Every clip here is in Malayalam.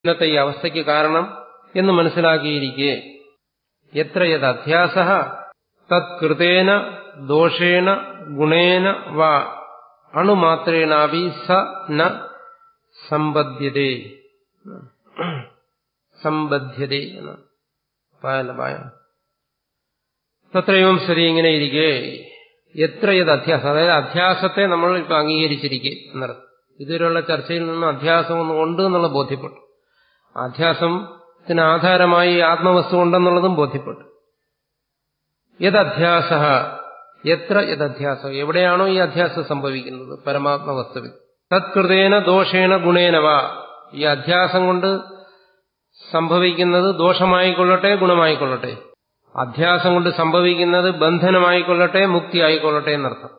ഇന്നത്തെ ഈ അവസ്ഥയ്ക്ക് കാരണം എന്ന് മനസ്സിലാക്കിയിരിക്കെ എത്ര യത് അധ്യാസ തത്കൃതേന ദോഷേണ ഗുണേന വാ അണുമാത്രേണാവി സ ന സമ്പദ്യതേ സമ്പദ്ധ്യതേ എന്ന് പായല്ല പായ തത്രയും ശരി ഇങ്ങനെ ഇരിക്കെ എത്ര ഇത് അധ്യാസം അതായത് അധ്യാസത്തെ നമ്മൾ ഇപ്പൊ അംഗീകരിച്ചിരിക്കെ എന്നർത്ഥം ഇതുവരെയുള്ള ചർച്ചയിൽ നിന്ന് അധ്യാസം ഒന്ന് ഉണ്ട് എന്നുള്ള ബോധ്യപ്പെട്ടു അധ്യാസത്തിന് ആധാരമായി ആത്മവസ്തു ഉണ്ടെന്നുള്ളതും ബോധ്യപ്പെട്ടു യഥ്യാസ എത്ര യഥ്യാസം എവിടെയാണോ ഈ അധ്യാസം സംഭവിക്കുന്നത് പരമാത്മവസ്തുവിൽ തത്കൃതേന ദോഷേണ ഗുണേനവ ഈ അധ്യാസം കൊണ്ട് സംഭവിക്കുന്നത് ദോഷമായിക്കൊള്ളട്ടെ ഗുണമായിക്കൊള്ളട്ടെ അധ്യാസം കൊണ്ട് സംഭവിക്കുന്നത് ബന്ധനമായിക്കൊള്ളട്ടെ മുക്തി ആയിക്കൊള്ളട്ടെ എന്നർത്ഥം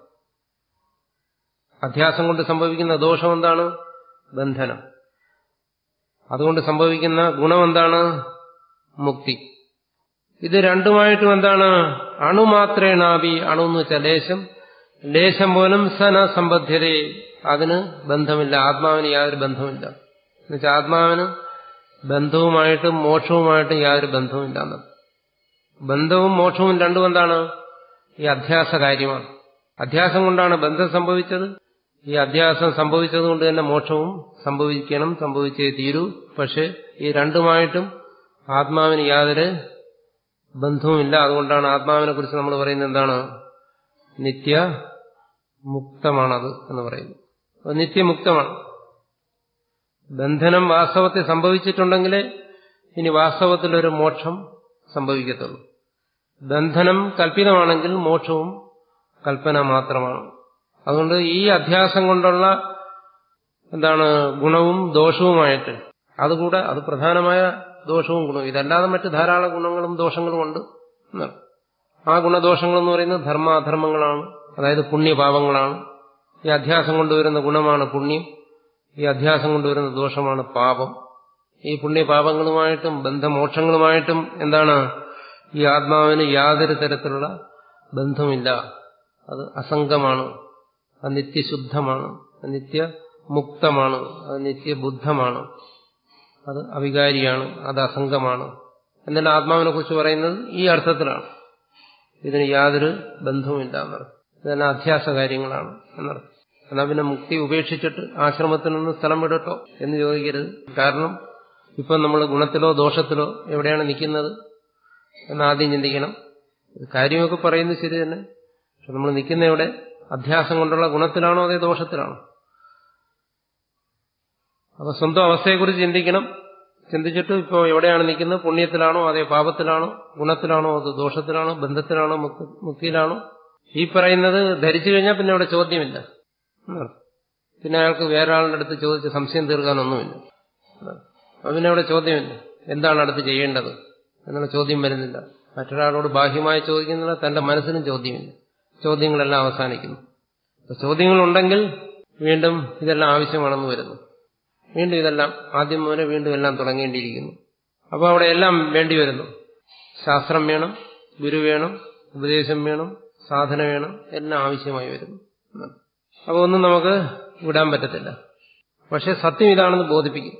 അധ്യാസം കൊണ്ട് സംഭവിക്കുന്ന ദോഷം എന്താണ് ബന്ധനം അതുകൊണ്ട് സംഭവിക്കുന്ന ഗുണം എന്താണ് മുക്തി ഇത് രണ്ടുമായിട്ടും എന്താണ് അണുമാത്രേണാവി അണു എന്ന് വെച്ചാൽ ലേശം ലേശം പോലും സന സമ്പദ്ധ്യതയെ അതിന് ബന്ധമില്ല ആത്മാവിന് യാതൊരു ബന്ധമില്ല എന്നുവെച്ചാൽ ആത്മാവിന് ബന്ധവുമായിട്ടും മോക്ഷവുമായിട്ടും യാതൊരു ബന്ധവുമില്ല എന്നത് ബന്ധവും മോക്ഷവും രണ്ടും എന്താണ് ഈ അധ്യാസ കാര്യമാണ് അധ്യാസം കൊണ്ടാണ് ബന്ധം സംഭവിച്ചത് ഈ അധ്യാസം സംഭവിച്ചതുകൊണ്ട് തന്നെ മോക്ഷവും സംഭവിക്കണം സംഭവിച്ചേ തീരൂ പക്ഷെ ഈ രണ്ടുമായിട്ടും ആത്മാവിന് യാതൊരു ബന്ധവുമില്ല അതുകൊണ്ടാണ് ആത്മാവിനെ കുറിച്ച് നമ്മൾ പറയുന്നത് എന്താണ് നിത്യ മുക്തമാണത് എന്ന് പറയുന്നു അത് നിത്യമുക്തമാണ് ബന്ധനം വാസ്തവത്തിൽ സംഭവിച്ചിട്ടുണ്ടെങ്കിലേ ഇനി വാസ്തവത്തിലൊരു മോക്ഷം സംഭവിക്കത്തുള്ളൂ ബന്ധനം കൽപ്പിതമാണെങ്കിൽ മോക്ഷവും കൽപ്പന മാത്രമാണ് അതുകൊണ്ട് ഈ അധ്യാസം കൊണ്ടുള്ള എന്താണ് ഗുണവും ദോഷവുമായിട്ട് അതുകൂടെ അത് പ്രധാനമായ ദോഷവും ഗുണവും ഇതല്ലാതെ മറ്റ് ധാരാളം ഗുണങ്ങളും ദോഷങ്ങളും ഉണ്ട് ആ ഗുണദോഷങ്ങൾ എന്ന് പറയുന്നത് ധർമാധർമ്മങ്ങളാണ് അതായത് പുണ്യപാപങ്ങളാണ് ഈ അധ്യാസം കൊണ്ടുവരുന്ന ഗുണമാണ് പുണ്യം ഈ അധ്യാസം കൊണ്ടുവരുന്ന ദോഷമാണ് പാപം ഈ പുണ്യപാപങ്ങളുമായിട്ടും ബന്ധമോക്ഷങ്ങളുമായിട്ടും എന്താണ് ഈ ആത്മാവിന് യാതൊരു തരത്തിലുള്ള ബന്ധമില്ല അത് അസംഗമാണ് അത് നിത്യശുദ്ധമാണ് അത് നിത്യമുക്തമാണ് അത് നിത്യബുദ്ധമാണ് അത് അവികാരിയാണ് അത് അസംഗമാണ് എന്നാൽ ആത്മാവിനെ കുറിച്ച് പറയുന്നത് ഈ അർത്ഥത്തിലാണ് ഇതിന് യാതൊരു ബന്ധവുമില്ല എന്നർത്ഥം ഇതെല്ലാം അധ്യാസ കാര്യങ്ങളാണ് എന്നർത്ഥം എന്നാൽ പിന്നെ മുക്തി ഉപേക്ഷിച്ചിട്ട് ആശ്രമത്തിൽ നിന്ന് സ്ഥലം വിടട്ടോ എന്ന് ചോദിക്കരുത് കാരണം ഇപ്പം നമ്മൾ ഗുണത്തിലോ ദോഷത്തിലോ എവിടെയാണ് നിൽക്കുന്നത് എന്ന് ആദ്യം ചിന്തിക്കണം കാര്യമൊക്കെ പറയുന്നത് ശരി തന്നെ പക്ഷെ നമ്മൾ നിൽക്കുന്ന എവിടെ അധ്യാസം കൊണ്ടുള്ള ഗുണത്തിലാണോ അതേ ദോഷത്തിലാണോ അപ്പൊ സ്വന്തം അവസ്ഥയെക്കുറിച്ച് ചിന്തിക്കണം ചിന്തിച്ചിട്ട് ഇപ്പോൾ എവിടെയാണ് നിൽക്കുന്നത് പുണ്യത്തിലാണോ അതേ പാപത്തിലാണോ ഗുണത്തിലാണോ അത് ദോഷത്തിലാണോ ബന്ധത്തിലാണോ മുക്തിയിലാണോ ഈ പറയുന്നത് ധരിച്ചു കഴിഞ്ഞാൽ പിന്നെ അവിടെ ചോദ്യമില്ല പിന്നെ അയാൾക്ക് വേറെ ആളുടെ അടുത്ത് ചോദിച്ച് സംശയം തീർക്കാനൊന്നുമില്ല അപ്പൊ പിന്നെ അവിടെ ചോദ്യമില്ല എന്താണ് അടുത്ത് ചെയ്യേണ്ടത് എന്നുള്ള ചോദ്യം വരുന്നില്ല മറ്റൊരാളോട് ബാഹ്യമായി ചോദിക്കുന്നില്ല തന്റെ മനസ്സിനും ചോദ്യമില്ല ചോദ്യങ്ങളെല്ലാം അവസാനിക്കുന്നു ചോദ്യങ്ങളുണ്ടെങ്കിൽ വീണ്ടും ഇതെല്ലാം ആവശ്യമാണെന്ന് വരുന്നു വീണ്ടും ഇതെല്ലാം ആദ്യം മുതലേ വീണ്ടും എല്ലാം തുടങ്ങേണ്ടിയിരിക്കുന്നു അപ്പോൾ അവിടെ എല്ലാം വേണ്ടി വരുന്നു ശാസ്ത്രം വേണം ഗുരു വേണം ഉപദേശം വേണം സാധന വേണം എല്ലാം ആവശ്യമായി വരുന്നു അപ്പോൾ ഒന്നും നമുക്ക് വിടാൻ പറ്റത്തില്ല പക്ഷെ സത്യം ഇതാണെന്ന് ബോധിപ്പിക്കും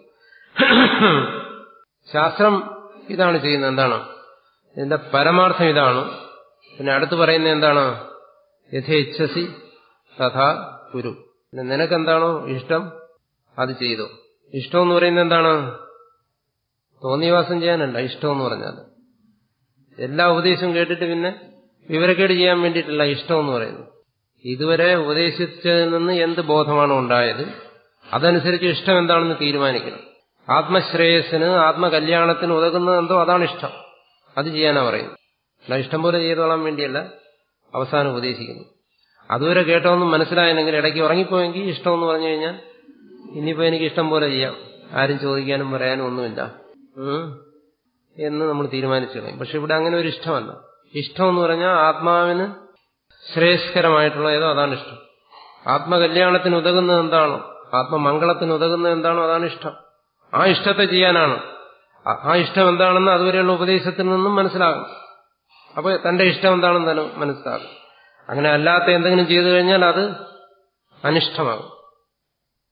ശാസ്ത്രം ഇതാണ് ചെയ്യുന്നത് എന്താണ് ഇതിന്റെ പരമാർത്ഥം ഇതാണ് പിന്നെ അടുത്ത് പറയുന്നത് എന്താണ് യഥേച്ഛസി തഥാ ഗുരു പിന്നെ നിനക്കെന്താണോ ഇഷ്ടം അത് ചെയ്തു ഇഷ്ടം എന്ന് പറയുന്നത് എന്താണ് തോന്നിയവാസം ചെയ്യാനല്ല ഇഷ്ടം എന്ന് പറഞ്ഞാൽ എല്ലാ ഉപദേശവും കേട്ടിട്ട് പിന്നെ വിവരക്കേട് ചെയ്യാൻ വേണ്ടിയിട്ടല്ല ഇഷ്ടം എന്ന് പറയുന്നത് ഇതുവരെ ഉപദേശിച്ചതിൽ നിന്ന് എന്ത് ബോധമാണോ ഉണ്ടായത് അതനുസരിച്ച് ഇഷ്ടം എന്താണെന്ന് തീരുമാനിക്കണം ആത്മശ്രേയസ്സിന് ആത്മകല്യാണത്തിന് ഉതകുന്നത് എന്തോ അതാണ് ഇഷ്ടം അത് ചെയ്യാനാ പറയുന്നത് അല്ല ഇഷ്ടം പോലെ ചെയ്തോളാൻ വേണ്ടിയല്ല അവസാനം ഉപദേശിക്കുന്നു അതുവരെ കേട്ടോന്നും മനസ്സിലായെങ്കിൽ ഇടയ്ക്ക് ഉറങ്ങിപ്പോയെങ്കിൽ ഇഷ്ടം എന്ന് പറഞ്ഞു കഴിഞ്ഞാൽ ഇനിയിപ്പോ എനിക്ക് ഇഷ്ടം പോലെ ചെയ്യാം ആരും ചോദിക്കാനും പറയാനും ഒന്നുമില്ല എന്ന് നമ്മൾ തീരുമാനിച്ചു കളയും പക്ഷെ ഇവിടെ അങ്ങനെ ഒരു ഇഷ്ടമല്ല ഇഷ്ടം എന്ന് പറഞ്ഞാൽ ആത്മാവിന് ശ്രേയസ്കരമായിട്ടുള്ള ഏതോ അതാണ് ഇഷ്ടം ആത്മകല്യാണത്തിന് ഉതകുന്നത് എന്താണോ ആത്മമംഗളത്തിന് ഉതകുന്നത് എന്താണോ അതാണ് ഇഷ്ടം ആ ഇഷ്ടത്തെ ചെയ്യാനാണ് ആ ഇഷ്ടം എന്താണെന്ന് അതുവരെയുള്ള ഉപദേശത്തിൽ നിന്നും മനസ്സിലാകും അപ്പൊ തന്റെ ഇഷ്ടം എന്താണെന്ന് തന്നെ മനസ്സിലാകും അങ്ങനെ അല്ലാത്ത എന്തെങ്കിലും ചെയ്തു കഴിഞ്ഞാൽ അത് അനിഷ്ടമാകും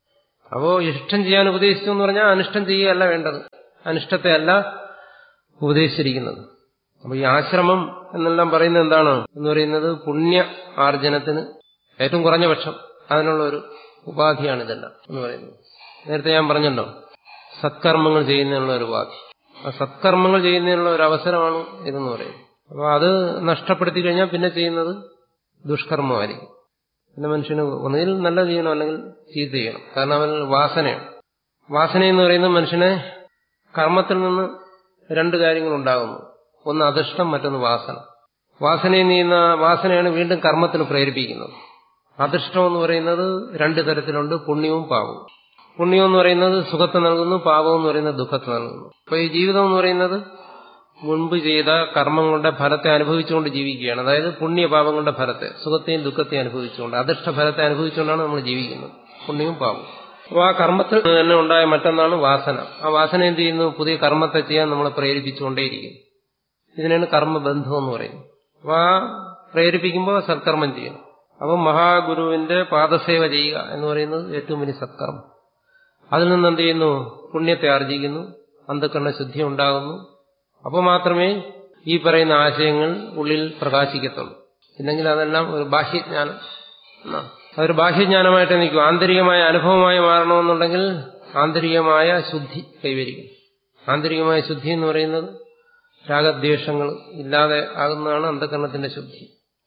അപ്പോ ഇഷ്ടം ചെയ്യാൻ ഉപദേശിച്ചു എന്ന് പറഞ്ഞാൽ അനിഷ്ടം ചെയ്യുകയല്ല വേണ്ടത് അനിഷ്ടത്തെ അല്ല ഉപദേശിച്ചിരിക്കുന്നത് അപ്പൊ ഈ ആശ്രമം എന്നെല്ലാം പറയുന്നത് എന്താണ് എന്ന് പറയുന്നത് പുണ്യ ആർജനത്തിന് ഏറ്റവും കുറഞ്ഞ പക്ഷം അതിനുള്ള ഒരു ഉപാധിയാണ് ഇതെല്ലാം എന്ന് പറയുന്നത് നേരത്തെ ഞാൻ പറഞ്ഞല്ലോ സത്കർമ്മങ്ങൾ ചെയ്യുന്നതിനുള്ള ഒരു ഉപാധി ആ സത്കർമ്മങ്ങൾ ചെയ്യുന്നതിനുള്ള ഒരു അവസരമാണ് ഇതെന്ന് പറയുന്നത് അപ്പൊ അത് നഷ്ടപ്പെടുത്തി കഴിഞ്ഞാൽ പിന്നെ ചെയ്യുന്നത് ദുഷ്കർമ്മമായിരിക്കും പിന്നെ മനുഷ്യന് ഒന്നുകിൽ നല്ല ചെയ്യണം അല്ലെങ്കിൽ ചീത്ത ചെയ്യണം കാരണം അവൻ വാസനയാണ് വാസന എന്ന് പറയുന്നത് മനുഷ്യനെ കർമ്മത്തിൽ നിന്ന് രണ്ട് കാര്യങ്ങൾ ഉണ്ടാകുന്നു ഒന്ന് അധിഷ്ടം മറ്റൊന്ന് വാസന വാസനയിൽ നീന്ന വാസനയാണ് വീണ്ടും കർമ്മത്തിന് പ്രേരിപ്പിക്കുന്നത് അധിഷ്ടം എന്ന് പറയുന്നത് രണ്ട് തരത്തിലുണ്ട് പുണ്യവും പാപവും പുണ്യം എന്ന് പറയുന്നത് സുഖത്തെ നൽകുന്നു പാപം എന്ന് പറയുന്നത് ദുഃഖത്തെ നൽകുന്നു അപ്പൊ ഈ ജീവിതം എന്ന് പറയുന്നത് മുൻപ് ചെയ്ത കർമ്മങ്ങളുടെ ഫലത്തെ അനുഭവിച്ചുകൊണ്ട് ജീവിക്കുകയാണ് അതായത് പുണ്യപാപങ്ങളുടെ ഫലത്തെ സുഖത്തെയും ദുഃഖത്തെയും അനുഭവിച്ചുകൊണ്ട് അധിഷ്ഠ ഫലത്തെ അനുഭവിച്ചുകൊണ്ടാണ് നമ്മൾ ജീവിക്കുന്നത് പുണ്യവും പാപവും അപ്പോൾ ആ കർമ്മത്തിൽ തന്നെ ഉണ്ടായ മറ്റൊന്നാണ് വാസന ആ വാസന എന്ത് ചെയ്യുന്നു പുതിയ കർമ്മത്തെ ചെയ്യാൻ നമ്മളെ പ്രേരിപ്പിച്ചുകൊണ്ടേയിരിക്കും ഇതിനാണ് കർമ്മബന്ധം എന്ന് പറയുന്നത് അപ്പോൾ ആ പ്രേരിപ്പിക്കുമ്പോൾ സത്കർമ്മം ചെയ്യണം അപ്പം മഹാഗുരുവിന്റെ പാദസേവ ചെയ്യുക എന്ന് പറയുന്നത് ഏറ്റവും വലിയ സത്കർമ്മം അതിൽ നിന്ന് എന്ത് ചെയ്യുന്നു പുണ്യത്തെ ആർജിക്കുന്നു അന്ധക്കരണ ശുദ്ധി ഉണ്ടാകുന്നു അപ്പോൾ മാത്രമേ ഈ പറയുന്ന ആശയങ്ങൾ ഉള്ളിൽ പ്രകാശിക്കത്തുള്ളൂ ഇല്ലെങ്കിൽ അതെല്ലാം ഒരു ബാഹ്യജ്ഞാനം എന്നാണ് അതൊരു ബാഹ്യജ്ഞാനമായിട്ട് നിൽക്കും ആന്തരികമായ അനുഭവമായി മാറണമെന്നുണ്ടെങ്കിൽ ആന്തരികമായ ശുദ്ധി കൈവരിക്കും ആന്തരികമായ ശുദ്ധി എന്ന് പറയുന്നത് രാഗദ്വേഷങ്ങൾ ഇല്ലാതെ ആകുന്നതാണ് അന്ധകരണത്തിന്റെ ശുദ്ധി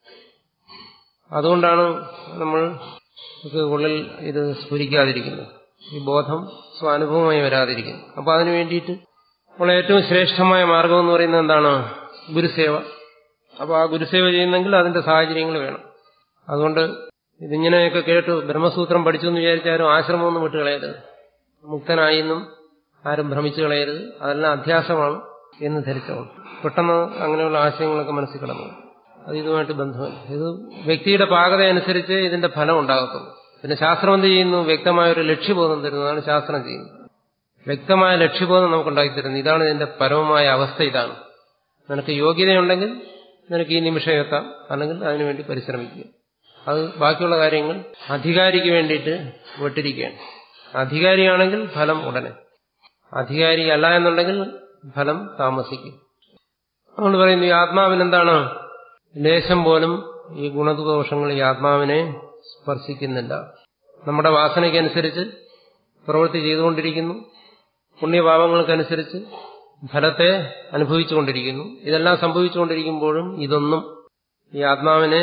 അതുകൊണ്ടാണ് നമ്മൾ ഉള്ളിൽ ഇത് സ്ഫുരിക്കാതിരിക്കുന്നത് ഈ ബോധം സ്വാനുഭവമായി വരാതിരിക്കുന്നു അപ്പൊ അതിനു വേണ്ടിയിട്ട് നമ്മൾ ഏറ്റവും ശ്രേഷ്ഠമായ മാർഗം എന്ന് പറയുന്നത് എന്താണ് ഗുരുസേവ അപ്പോൾ ആ ഗുരുസേവ ചെയ്യുന്നെങ്കിൽ അതിന്റെ സാഹചര്യങ്ങൾ വേണം അതുകൊണ്ട് ഇതിങ്ങനെയൊക്കെ കേട്ടു ബ്രഹ്മസൂത്രം പഠിച്ചു എന്ന് വിചാരിച്ചാലും ആശ്രമമൊന്നും വിട്ടുകളയരുത് മുക്തനായി എന്നും ആരും ഭ്രമിച്ചു കളയരുത് അതെല്ലാം അധ്യാസമാണ് എന്ന് ധരിച്ചോളൂ പെട്ടെന്ന് അങ്ങനെയുള്ള ആശയങ്ങളൊക്കെ മനസ്സിൽ കിടന്നു അത് ഇതുമായിട്ട് ബന്ധമില്ല ഇത് വ്യക്തിയുടെ പാകത അനുസരിച്ച് ഇതിന്റെ ഫലം ഉണ്ടാകത്തുള്ളൂ പിന്നെ ശാസ്ത്രം എന്ത് ചെയ്യുന്നു വ്യക്തമായ ഒരു ലക്ഷ്യബോധം തരുന്നതാണ് ശാസ്ത്രം ചെയ്യുന്നത് വ്യക്തമായ ലക്ഷ്യബോധം നമുക്ക് ഉണ്ടാക്കിത്തരുന്നത് ഇതാണ് ഇതിന്റെ പരമമായ അവസ്ഥ ഇതാണ് നിനക്ക് യോഗ്യതയുണ്ടെങ്കിൽ നിനക്ക് ഈ നിമിഷം എത്താം അല്ലെങ്കിൽ അതിനുവേണ്ടി പരിശ്രമിക്കുക അത് ബാക്കിയുള്ള കാര്യങ്ങൾ അധികാരിക്ക് വേണ്ടിയിട്ട് വിട്ടിരിക്കുകയാണ് അധികാരിയാണെങ്കിൽ ഫലം ഉടനെ അധികാരി അല്ല എന്നുണ്ടെങ്കിൽ ഫലം താമസിക്കും അതുകൊണ്ട് പറയുന്നു ഈ ആത്മാവിനെന്താണ് ലേശം പോലും ഈ ഗുണദോഷങ്ങൾ ഈ ആത്മാവിനെ സ്പർശിക്കുന്നില്ല നമ്മുടെ വാസനയ്ക്കനുസരിച്ച് പ്രവൃത്തി ചെയ്തുകൊണ്ടിരിക്കുന്നു പുണ്യപാപങ്ങൾക്കനുസരിച്ച് ഫലത്തെ അനുഭവിച്ചുകൊണ്ടിരിക്കുന്നു ഇതെല്ലാം സംഭവിച്ചുകൊണ്ടിരിക്കുമ്പോഴും ഇതൊന്നും ഈ ആത്മാവിനെ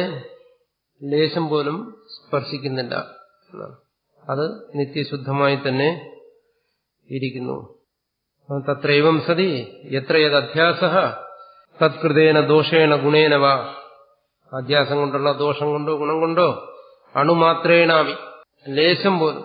ലേശം പോലും സ്പർശിക്കുന്നില്ല എന്നാണ് അത് നിത്യശുദ്ധമായി തന്നെ ഇരിക്കുന്നു തത്രൈവം സതി എത്ര യത് അധ്യാസ തത്കൃതേന ദോഷേണ ഗുണേന വാ അധ്യാസം കൊണ്ടുള്ള ദോഷം കൊണ്ടോ ഗുണം കൊണ്ടോ അണുമാത്രേണാവി ലേശം പോലും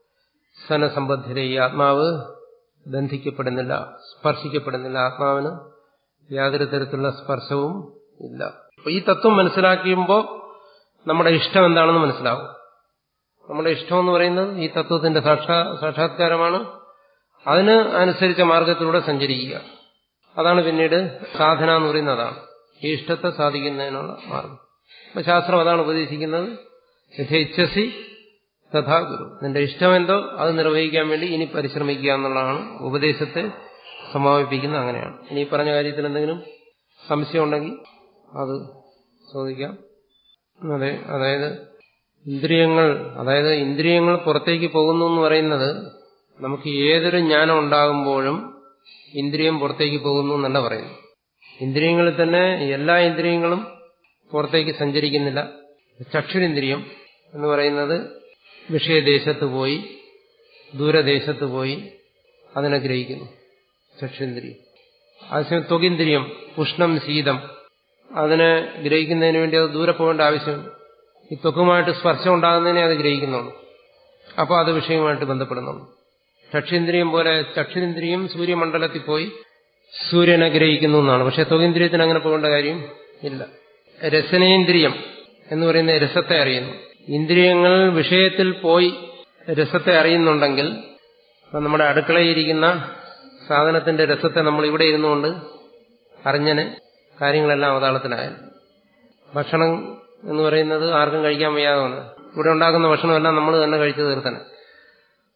സനസംബദ്ധിര ഈ ആത്മാവ് ബന്ധിക്കപ്പെടുന്നില്ല സ്പർശിക്കപ്പെടുന്നില്ല ആത്മാവിന് യാതൊരു തരത്തിലുള്ള സ്പർശവും ഇല്ല അപ്പൊ ഈ തത്വം മനസ്സിലാക്കിയുമ്പോൾ നമ്മുടെ ഇഷ്ടം എന്താണെന്ന് മനസ്സിലാവും നമ്മുടെ ഇഷ്ടം എന്ന് പറയുന്നത് ഈ തത്വത്തിന്റെ സാക്ഷാ സാക്ഷാത്കാരമാണ് അതിന് അനുസരിച്ച മാർഗത്തിലൂടെ സഞ്ചരിക്കുക അതാണ് പിന്നീട് സാധന എന്ന് പറയുന്നത് അതാണ് ഈ ഇഷ്ടത്തെ സാധിക്കുന്നതിനുള്ള മാർഗം അപ്പൊ ശാസ്ത്രം അതാണ് ഉപദേശിക്കുന്നത് യഥേച്ഛസി തഥാ ഗുരു നിന്റെ ഇഷ്ടമെന്തോ അത് നിർവഹിക്കാൻ വേണ്ടി ഇനി പരിശ്രമിക്കുക എന്നുള്ളതാണ് ഉപദേശത്തെ സമാപിപ്പിക്കുന്നത് അങ്ങനെയാണ് ഇനി പറഞ്ഞ കാര്യത്തിൽ എന്തെങ്കിലും സംശയം ഉണ്ടെങ്കിൽ അത് ചോദിക്കാം അതെ അതായത് ഇന്ദ്രിയങ്ങൾ അതായത് ഇന്ദ്രിയങ്ങൾ പുറത്തേക്ക് പോകുന്നു എന്ന് പറയുന്നത് നമുക്ക് ഏതൊരു ജ്ഞാനം ഉണ്ടാകുമ്പോഴും ഇന്ദ്രിയം പുറത്തേക്ക് പോകുന്നു എന്നല്ല പറയുന്നു ഇന്ദ്രിയങ്ങളിൽ തന്നെ എല്ലാ ഇന്ദ്രിയങ്ങളും പുറത്തേക്ക് സഞ്ചരിക്കുന്നില്ല ചക്ഷുരിന്ദ്രിയം എന്ന് പറയുന്നത് വിഷയദേശത്ത് പോയി ദൂരദേശത്ത് പോയി അതിനെ ഗ്രഹിക്കുന്നു ചക്ഷുന്ദ്രിയം അതേസമയം ത്വകിന്ദ്രിയം ഉഷ്ണം ശീതം അതിനെ ഗ്രഹിക്കുന്നതിന് വേണ്ടി അത് ദൂരെ പോകേണ്ട ആവശ്യമില്ല ഈ ത്വക്കുമായിട്ട് സ്പർശം ഉണ്ടാകുന്നതിനെ അത് ഗ്രഹിക്കുന്നുള്ളൂ അപ്പോൾ അത് വിഷയവുമായിട്ട് ബന്ധപ്പെടുന്നുള്ളൂ ചക്ഷേന്ദ്രിയം പോലെ ചക്ഷുരിന്ദ്രിയം സൂര്യമണ്ഡലത്തിൽ പോയി സൂര്യനെ ഗ്രഹിക്കുന്നു എന്നാണ് പക്ഷെ ത്വകേന്ദ്രിയത്തിന് അങ്ങനെ പോകേണ്ട കാര്യം ഇല്ല രസനേന്ദ്രിയം എന്ന് പറയുന്ന രസത്തെ അറിയുന്നു ഇന്ദ്രിയങ്ങൾ വിഷയത്തിൽ പോയി രസത്തെ അറിയുന്നുണ്ടെങ്കിൽ നമ്മുടെ അടുക്കളയിരിക്കുന്ന സാധനത്തിന്റെ രസത്തെ നമ്മൾ ഇവിടെ ഇരുന്നുകൊണ്ട് അറിഞ്ഞന് കാര്യങ്ങളെല്ലാം അവതാളത്തിലായാലും ഭക്ഷണം എന്ന് പറയുന്നത് ആർക്കും കഴിക്കാൻ വയ്യാതെ വന്ന് ഇവിടെ ഉണ്ടാക്കുന്ന ഭക്ഷണമെല്ലാം നമ്മൾ തന്നെ കഴിച്ചു തീർത്തനെ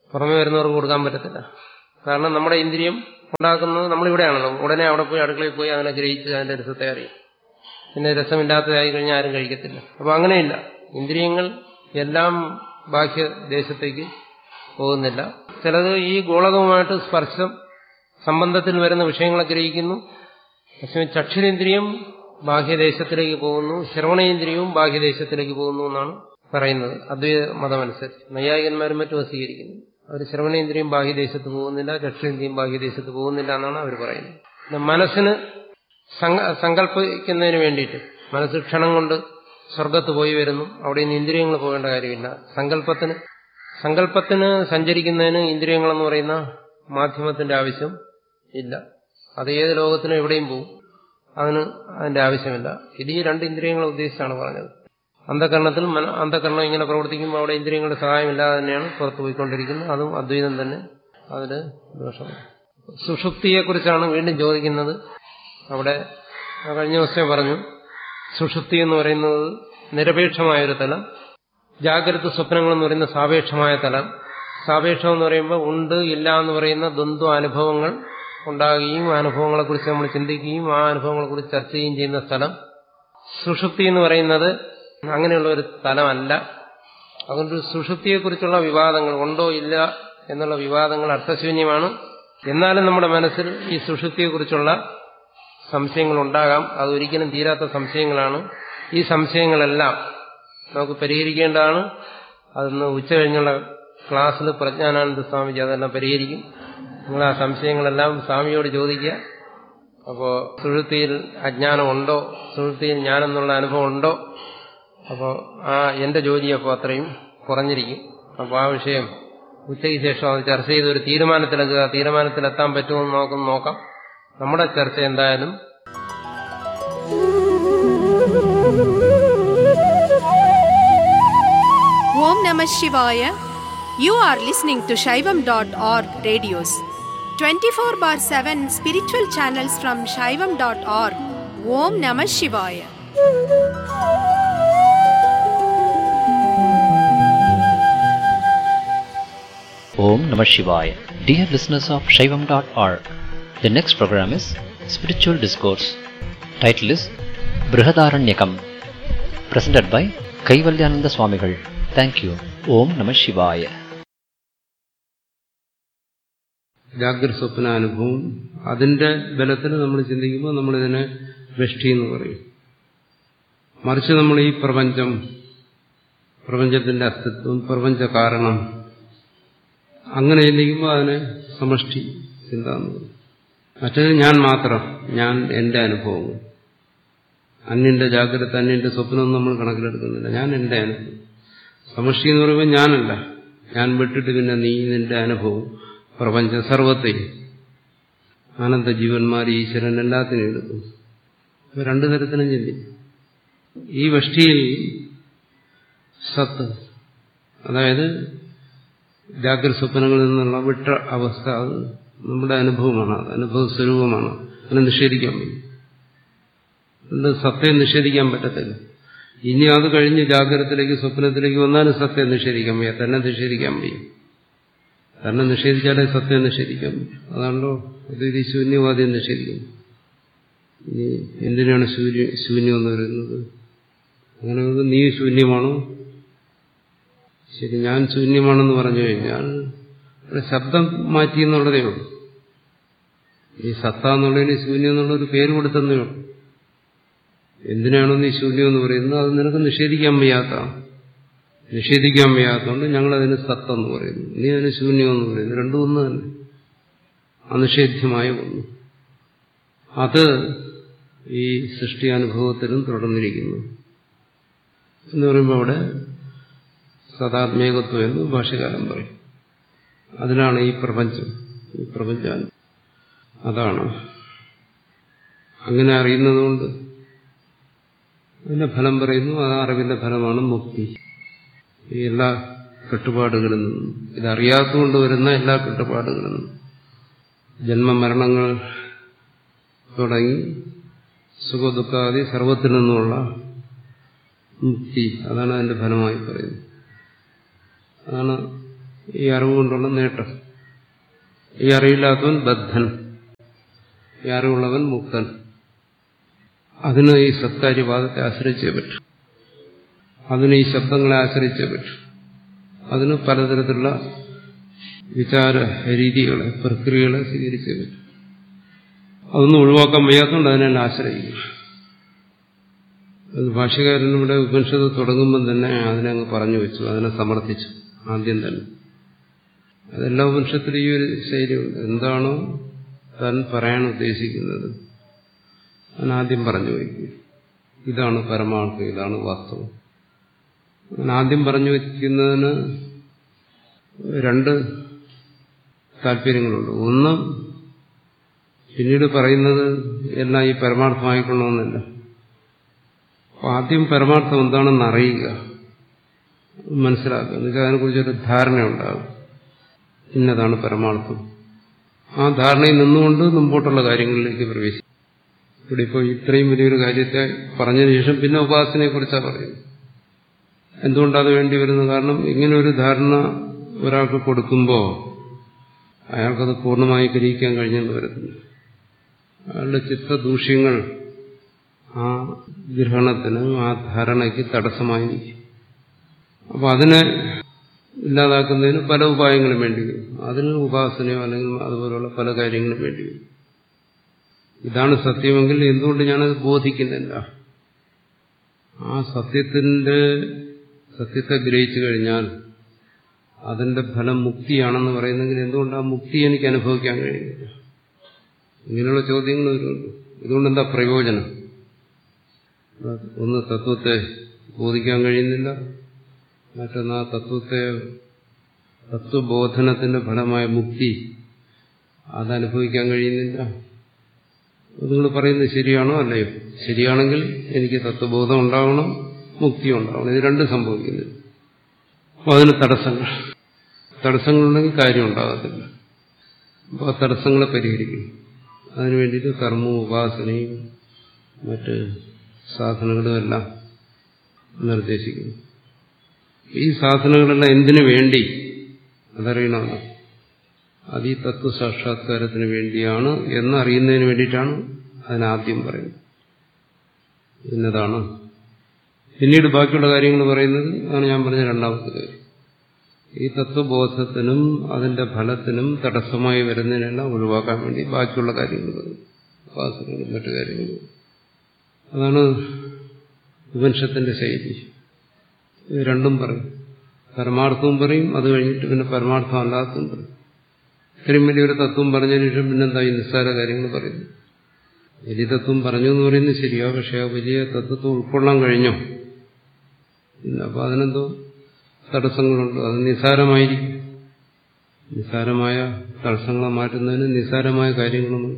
പുറമെ വരുന്നവർക്ക് കൊടുക്കാൻ പറ്റത്തില്ല കാരണം നമ്മുടെ ഇന്ദ്രിയം ഉണ്ടാക്കുന്നത് നമ്മളിവിടെയാണല്ലോ ഉടനെ അവിടെ പോയി അടുക്കളയിൽ പോയി അതിനെ ഗ്രഹിച്ച് അതിന്റെ രസത്തെ അറിയും പിന്നെ രസമില്ലാത്തതായി കഴിഞ്ഞാൽ ആരും കഴിക്കത്തില്ല അപ്പൊ അങ്ങനെയില്ല ഇന്ദ്രിയങ്ങൾ എല്ലാം ബാഹ്യദേശത്തേക്ക് പോകുന്നില്ല ചിലത് ഈ ഗോളകവുമായിട്ട് സ്പർശം സംബന്ധത്തിൽ വരുന്ന വിഷയങ്ങളെ ഗ്രഹിക്കുന്നു പക്ഷേ ചക്ഷുരേന്ദ്രിയം ബാഹ്യദേശത്തിലേക്ക് പോകുന്നു ശ്രവണേന്ദ്രിയവും ബാഹ്യദേശത്തിലേക്ക് പോകുന്നു എന്നാണ് പറയുന്നത് അദ്വൈത മതമനുസരിച്ച് നൈയായികന്മാരും മറ്റും സ്വീകരിക്കുന്നു അവർ ശ്രവണേന്ദ്രിയം ബാഹ്യദേശത്ത് പോകുന്നില്ല ചക്ഷുരേന്ദ്രിയം ബാഹ്യദേശത്ത് പോകുന്നില്ല എന്നാണ് അവർ പറയുന്നത് പിന്നെ മനസ്സിന് സങ്കല്പിക്കുന്നതിന് വേണ്ടിയിട്ട് മനസ്സ് ക്ഷണം കൊണ്ട് സ്വർഗത്ത് പോയി വരുന്നു അവിടെ നിന്ന് ഇന്ദ്രിയങ്ങൾ പോകേണ്ട കാര്യമില്ല സങ്കല്പത്തിന് സങ്കല്പത്തിന് സഞ്ചരിക്കുന്നതിന് ഇന്ദ്രിയങ്ങളെന്ന് പറയുന്ന മാധ്യമത്തിന്റെ ആവശ്യം ഇല്ല അത് ഏത് ലോകത്തിനും എവിടെയും പോകും അതിന് അതിന്റെ ആവശ്യമില്ല ഇത് ഈ രണ്ട് ഇന്ദ്രിയങ്ങളെ ഉദ്ദേശിച്ചാണ് പറഞ്ഞത് അന്ധകരണത്തിൽ അന്ധകരണം ഇങ്ങനെ പ്രവർത്തിക്കുമ്പോൾ അവിടെ ഇന്ദ്രിയങ്ങളുടെ സഹായമില്ലാതെ തന്നെയാണ് പുറത്തു പോയിക്കൊണ്ടിരിക്കുന്നത് അതും അദ്വൈതം തന്നെ അതിന് ദോഷമാണ് സുഷുപ്തിയെക്കുറിച്ചാണ് വീണ്ടും ചോദിക്കുന്നത് അവിടെ കഴിഞ്ഞ ദിവസം പറഞ്ഞു സുഷുപ്തി എന്ന് പറയുന്നത് നിരപേക്ഷമായൊരു തലം ജാഗ്രത സ്വപ്നങ്ങൾ എന്ന് പറയുന്ന സാപേക്ഷമായ തലം സാപേക്ഷം എന്ന് പറയുമ്പോൾ ഉണ്ട് ഇല്ല എന്ന് പറയുന്ന ദ്വന്ദ്വ അനുഭവങ്ങൾ ഉണ്ടാകുകയും ആ അനുഭവങ്ങളെക്കുറിച്ച് നമ്മൾ ചിന്തിക്കുകയും ആ അനുഭവങ്ങളെക്കുറിച്ച് ചർച്ച ചെയ്യുകയും ചെയ്യുന്ന സ്ഥലം സുഷുപ്തി എന്ന് പറയുന്നത് അങ്ങനെയുള്ള ഒരു സ്ഥലമല്ല അതുകൊണ്ട് സുഷുപ്തിയെക്കുറിച്ചുള്ള വിവാദങ്ങൾ ഉണ്ടോ ഇല്ല എന്നുള്ള വിവാദങ്ങൾ അർത്ഥശൂന്യമാണ് എന്നാലും നമ്മുടെ മനസ്സിൽ ഈ സുഷുപ്തിയെക്കുറിച്ചുള്ള സംശയങ്ങൾ ഉണ്ടാകാം അതൊരിക്കലും തീരാത്ത സംശയങ്ങളാണ് ഈ സംശയങ്ങളെല്ലാം നമുക്ക് പരിഹരിക്കേണ്ടതാണ് അതൊന്ന് ഉച്ച കഴിഞ്ഞുള്ള ക്ലാസ്സിൽ പ്രജ്ഞാനാനന്ദ സ്വാമിജി അതെല്ലാം പരിഹരിക്കും നിങ്ങൾ ആ സംശയങ്ങളെല്ലാം സ്വാമിയോട് ചോദിക്കുക അപ്പോൾ സുഹൃത്തിയിൽ അജ്ഞാനം ഉണ്ടോ സുഹൃത്തിയിൽ ഞാനെന്നുള്ള അനുഭവം ഉണ്ടോ അപ്പോൾ ആ എന്റെ ജോലി അപ്പോൾ അത്രയും കുറഞ്ഞിരിക്കും അപ്പോൾ ആ വിഷയം ഉച്ചയ്ക്ക് ശേഷം അത് ചർച്ച ചെയ്ത് ഒരു തീരുമാനത്തിലെത്തുക തീരുമാനത്തിലെത്താൻ പറ്റുമെന്ന് നോക്കും നോക്കാം നമ്മുടെ ചർച്ച എന്തായാലും Om Namah Shivaya. You are listening to Shaivam.org radios. 24 bar 7 spiritual channels from Shaivam.org. Om Namah Shivaya. Om Namah Shivaya. Dear listeners of Shaivam.org, the next program is Spiritual Discourse. Title is Brihadaranyakam. Presented by Kaivalyananda Swamigal. Thank you. Om Namah Shivaya. ജാഗ്രത സ്വപ്നാനുഭവം അതിന്റെ ബലത്തിൽ നമ്മൾ ചിന്തിക്കുമ്പോൾ നമ്മളിതിനെ വെഷ്ടി എന്ന് പറയും മറിച്ച് നമ്മൾ ഈ പ്രപഞ്ചം പ്രപഞ്ചത്തിന്റെ അസ്തിത്വം പ്രപഞ്ച കാരണം അങ്ങനെ ചിന്തിക്കുമ്പോൾ അതിനെ സമഷ്ടി ചിന്ത എന്ന് പറയും മറ്റേത് ഞാൻ മാത്രം ഞാൻ എന്റെ അനുഭവങ്ങൾ അന്യന്റെ ജാഗ്രത അന്യന്റെ സ്വപ്നം നമ്മൾ കണക്കിലെടുക്കുന്നില്ല ഞാൻ എന്റെ അനുഭവം സമഷ്ടി എന്ന് പറയുമ്പോൾ ഞാനല്ല ഞാൻ വിട്ടിട്ട് പിന്നെ നീ നിന്റെ അനുഭവം പ്രപഞ്ച സർവത്തെയും ആനന്ദ ജീവന്മാർ ഈശ്വരൻ എല്ലാത്തിനും എടുക്കും അപ്പൊ രണ്ടു തരത്തിലും ചിന്തിക്കും ഈ വഷ്ടിയിൽ സത്ത് അതായത് ജാഗ്രത സ്വപ്നങ്ങളിൽ നിന്നുള്ള വിട്ട അവസ്ഥ അത് നമ്മുടെ അനുഭവമാണ് അത് അനുഭവ സ്വരൂപമാണ് അതിനെ നിഷേധിക്കാൻ പറ്റും അതുകൊണ്ട് സത്യം നിഷേധിക്കാൻ പറ്റത്തില്ല ഇനി അത് കഴിഞ്ഞ് ജാഗ്രതത്തിലേക്ക് സ്വപ്നത്തിലേക്ക് വന്നാലും സത്യം നിഷേധിക്കാൻ വയ്യ തന്നെ നിഷേധിക്കാൻ വയ്യ തന്നെ നിഷേധിച്ചാലേ സത്യം നിഷേധിക്കാൻ പറ്റും അതാണല്ലോ അദ്വൈതി ശൂന്യവാദ്യം നിഷേധിക്കുന്നത് ഇനി എന്തിനാണ് ശൂന്യ ശൂന്യം എന്ന് പറയുന്നത് അങ്ങനെ നീ ശൂന്യമാണോ ശരി ഞാൻ ശൂന്യമാണെന്ന് പറഞ്ഞു കഴിഞ്ഞാൽ ഇവിടെ ശബ്ദം മാറ്റി എന്നുള്ളതേ ഉള്ളൂ ഈ സത്ത എന്നുള്ളതിന് ശൂന്യം എന്നുള്ളൊരു പേര് കൊടുത്തന്നേ ഉള്ളൂ എന്തിനാണോ നീ ശൂന്യം എന്ന് പറയുന്നത് അത് നിനക്ക് നിഷേധിക്കാൻ വയ്യാത്തതാണ് നിഷേധിക്കാൻ വയ്യാത്തതുകൊണ്ട് ഞങ്ങളതിന് സത്തെന്ന് പറയുന്നു നീ അതിന് ശൂന്യം എന്ന് പറയുന്നു രണ്ടും ഒന്ന് തന്നെ അനിഷേധ്യമായ ഒന്ന് അത് ഈ സൃഷ്ടി അനുഭവത്തിലും തുടർന്നിരിക്കുന്നു എന്ന് പറയുമ്പോൾ അവിടെ സദാത്മേകത്വം എന്ന് ഭാഷകാലം പറയും അതിനാണ് ഈ പ്രപഞ്ചം ഈ പ്രപഞ്ചം അതാണ് അങ്ങനെ അറിയുന്നതുകൊണ്ട് അതിന്റെ ഫലം പറയുന്നു ആ അറിവിന്റെ ഫലമാണ് മുക്തി ഈ എല്ലാ കെട്ടുപാടുകളിൽ നിന്നും ഇതറിയാത്തതുകൊണ്ട് വരുന്ന എല്ലാ കെട്ടുപാടുകളിൽ നിന്നും ജന്മമരണങ്ങൾ തുടങ്ങി സുഖദുഃഖാദി സർവത്തിൽ നിന്നുമുള്ള മുക്തി അതാണ് അതിന്റെ ഫലമായി പറയുന്നത് അതാണ് ഈ അറിവ് കൊണ്ടുള്ള നേട്ടം ഈ അറിവില്ലാത്തവൻ ബദ്ധൻ ഈ അറിവുള്ളവൻ മുക്തൻ അതിന് ഈ സത്കാര്യവാദത്തെ ആശ്രയിച്ചേ പറ്റും അതിന് ഈ ശബ്ദങ്ങളെ ആശ്രയിച്ചേ പറ്റും അതിന് പലതരത്തിലുള്ള വിചാര രീതികളെ പ്രക്രിയകളെ സ്വീകരിച്ചേ പറ്റും അതൊന്നും ഒഴിവാക്കാൻ വയ്യാത്തതുകൊണ്ട് അതിനെ ആശ്രയിക്കും അത് ഭാഷകാരൻ ഇവിടെ ഉപനിഷത്ത് തുടങ്ങുമ്പം തന്നെ അതിനെ അങ്ങ് പറഞ്ഞു വെച്ചു അതിനെ സമർത്ഥിച്ചു ആദ്യം തന്നെ അതെല്ലാ ഉപനിഷത്തിലും ഈ ഒരു ശൈലിയുണ്ട് എന്താണോ താൻ പറയാൻ ഉദ്ദേശിക്കുന്നത് ഞാൻ ആദ്യം പറഞ്ഞു വയ്ക്കും ഇതാണ് പരമാർത്ഥം ഇതാണ് വാസ്തവം ഞാൻ ആദ്യം പറഞ്ഞു വയ്ക്കുന്നതിന് രണ്ട് താല്പര്യങ്ങളുണ്ട് ഒന്ന് പിന്നീട് പറയുന്നത് എല്ലാം ഈ പരമാർത്ഥമായിക്കൊള്ളണമെന്നില്ല അപ്പൊ ആദ്യം പരമാർത്ഥം എന്താണെന്ന് അറിയുക മനസ്സിലാക്കുക എന്നുവെച്ചാൽ അതിനെക്കുറിച്ചൊരു ധാരണയുണ്ടാകും ഇന്നതാണ് പരമാർത്ഥം ആ ധാരണയിൽ നിന്നുകൊണ്ട് മുമ്പോട്ടുള്ള കാര്യങ്ങളിലേക്ക് പ്രവേശിക്കും ഇവിടെ ഇപ്പോൾ ഇത്രയും വലിയൊരു കാര്യത്തെ പറഞ്ഞതിന് ശേഷം പിന്നെ ഉപാസനയെക്കുറിച്ചാണ് പറയുന്നത് എന്തുകൊണ്ടത് വേണ്ടി വരുന്നത് കാരണം ഇങ്ങനെ ഒരു ധാരണ ഒരാൾക്ക് കൊടുക്കുമ്പോൾ അയാൾക്കത് പൂർണ്ണമായി ഗ്രഹിക്കാൻ കഴിഞ്ഞെന്ന് വരുന്നില്ല അയാളുടെ ചിത്തദൂഷ്യങ്ങൾ ആ ഗ്രഹണത്തിന് ആ ധാരണയ്ക്ക് തടസ്സമായി അപ്പോൾ അതിനെ ഇല്ലാതാക്കുന്നതിന് പല ഉപായങ്ങളും വേണ്ടി വരും അതിന് ഉപാസനയോ അല്ലെങ്കിൽ അതുപോലുള്ള പല കാര്യങ്ങളും വേണ്ടി വരും ഇതാണ് സത്യമെങ്കിൽ എന്തുകൊണ്ട് ഞാനത് ബോധിക്കുന്നില്ല ആ സത്യത്തിന്റെ സത്യത്തെ ഗ്രഹിച്ചു കഴിഞ്ഞാൽ അതിന്റെ ഫലം മുക്തിയാണെന്ന് പറയുന്നെങ്കിൽ എന്തുകൊണ്ട് ആ മുക്തി എനിക്ക് അനുഭവിക്കാൻ കഴിയുന്നില്ല ഇങ്ങനെയുള്ള ചോദ്യങ്ങൾ വരുന്നുണ്ട് ഇതുകൊണ്ട് എന്താ പ്രയോജനം ഒന്ന് തത്വത്തെ ബോധിക്കാൻ കഴിയുന്നില്ല മറ്റൊന്ന് ആ തത്വത്തെ തത്വബോധനത്തിന്റെ ഫലമായ മുക്തി അതനുഭവിക്കാൻ കഴിയുന്നില്ല നിങ്ങൾ പറയുന്നത് ശരിയാണോ അല്ലയോ ശരിയാണെങ്കിൽ എനിക്ക് തത്വബോധം ഉണ്ടാവണം മുക്തി ഉണ്ടാവണം ഇത് രണ്ടും സംഭവിക്കുന്നില്ല അപ്പോൾ അതിന് തടസ്സങ്ങൾ തടസ്സങ്ങളുണ്ടെങ്കിൽ കാര്യം ഉണ്ടാകത്തില്ല അപ്പോൾ ആ തടസ്സങ്ങളെ പരിഹരിക്കും അതിനു വേണ്ടിയിട്ട് കർമ്മവും ഉപാസനയും മറ്റ് സാധനങ്ങളും എല്ലാം നിർദ്ദേശിക്കുന്നു ഈ സാധനങ്ങളെല്ലാം എന്തിനു വേണ്ടി അതറിയണമല്ലോ അത് ഈ തത്വസാക്ഷാത്കാരത്തിന് വേണ്ടിയാണ് എന്നറിയുന്നതിന് വേണ്ടിയിട്ടാണ് അതിനാദ്യം പറയുന്നത് ഇന്നതാണ് പിന്നീട് ബാക്കിയുള്ള കാര്യങ്ങൾ പറയുന്നത് ആണ് ഞാൻ പറഞ്ഞ രണ്ടാമത്തെ കാര്യം ഈ തത്വബോധത്തിനും അതിന്റെ ഫലത്തിനും തടസ്സമായി വരുന്നതിനെല്ലാം ഒഴിവാക്കാൻ വേണ്ടി ബാക്കിയുള്ള കാര്യങ്ങൾ പറയും ഉപാസനകളും മറ്റു കാര്യങ്ങളും അതാണ് ഉപനിഷത്തിന്റെ ശൈലി ഇത് രണ്ടും പറയും പരമാർത്ഥവും പറയും അത് കഴിഞ്ഞിട്ട് പിന്നെ പരമാർത്ഥം അല്ലാത്തതും പറയും ഇത്രയും വലിയൊരു തത്വം പറഞ്ഞതിന് ശേഷം പിന്നെന്താ ഈ നിസ്സാര കാര്യങ്ങൾ പറയുന്നു വലിയ തത്വം പറഞ്ഞു എന്ന് പറയുന്നത് ശരിയാ പക്ഷെ ആ വലിയ തത്വത്തെ ഉൾക്കൊള്ളാൻ കഴിഞ്ഞോ ഇല്ല അപ്പൊ അതിനെന്തോ തടസ്സങ്ങളുണ്ട് അത് നിസ്സാരമായിരിക്കും നിസ്സാരമായ തടസ്സങ്ങളെ മാറ്റുന്നതിന് നിസ്സാരമായ കാര്യങ്ങളൊന്നും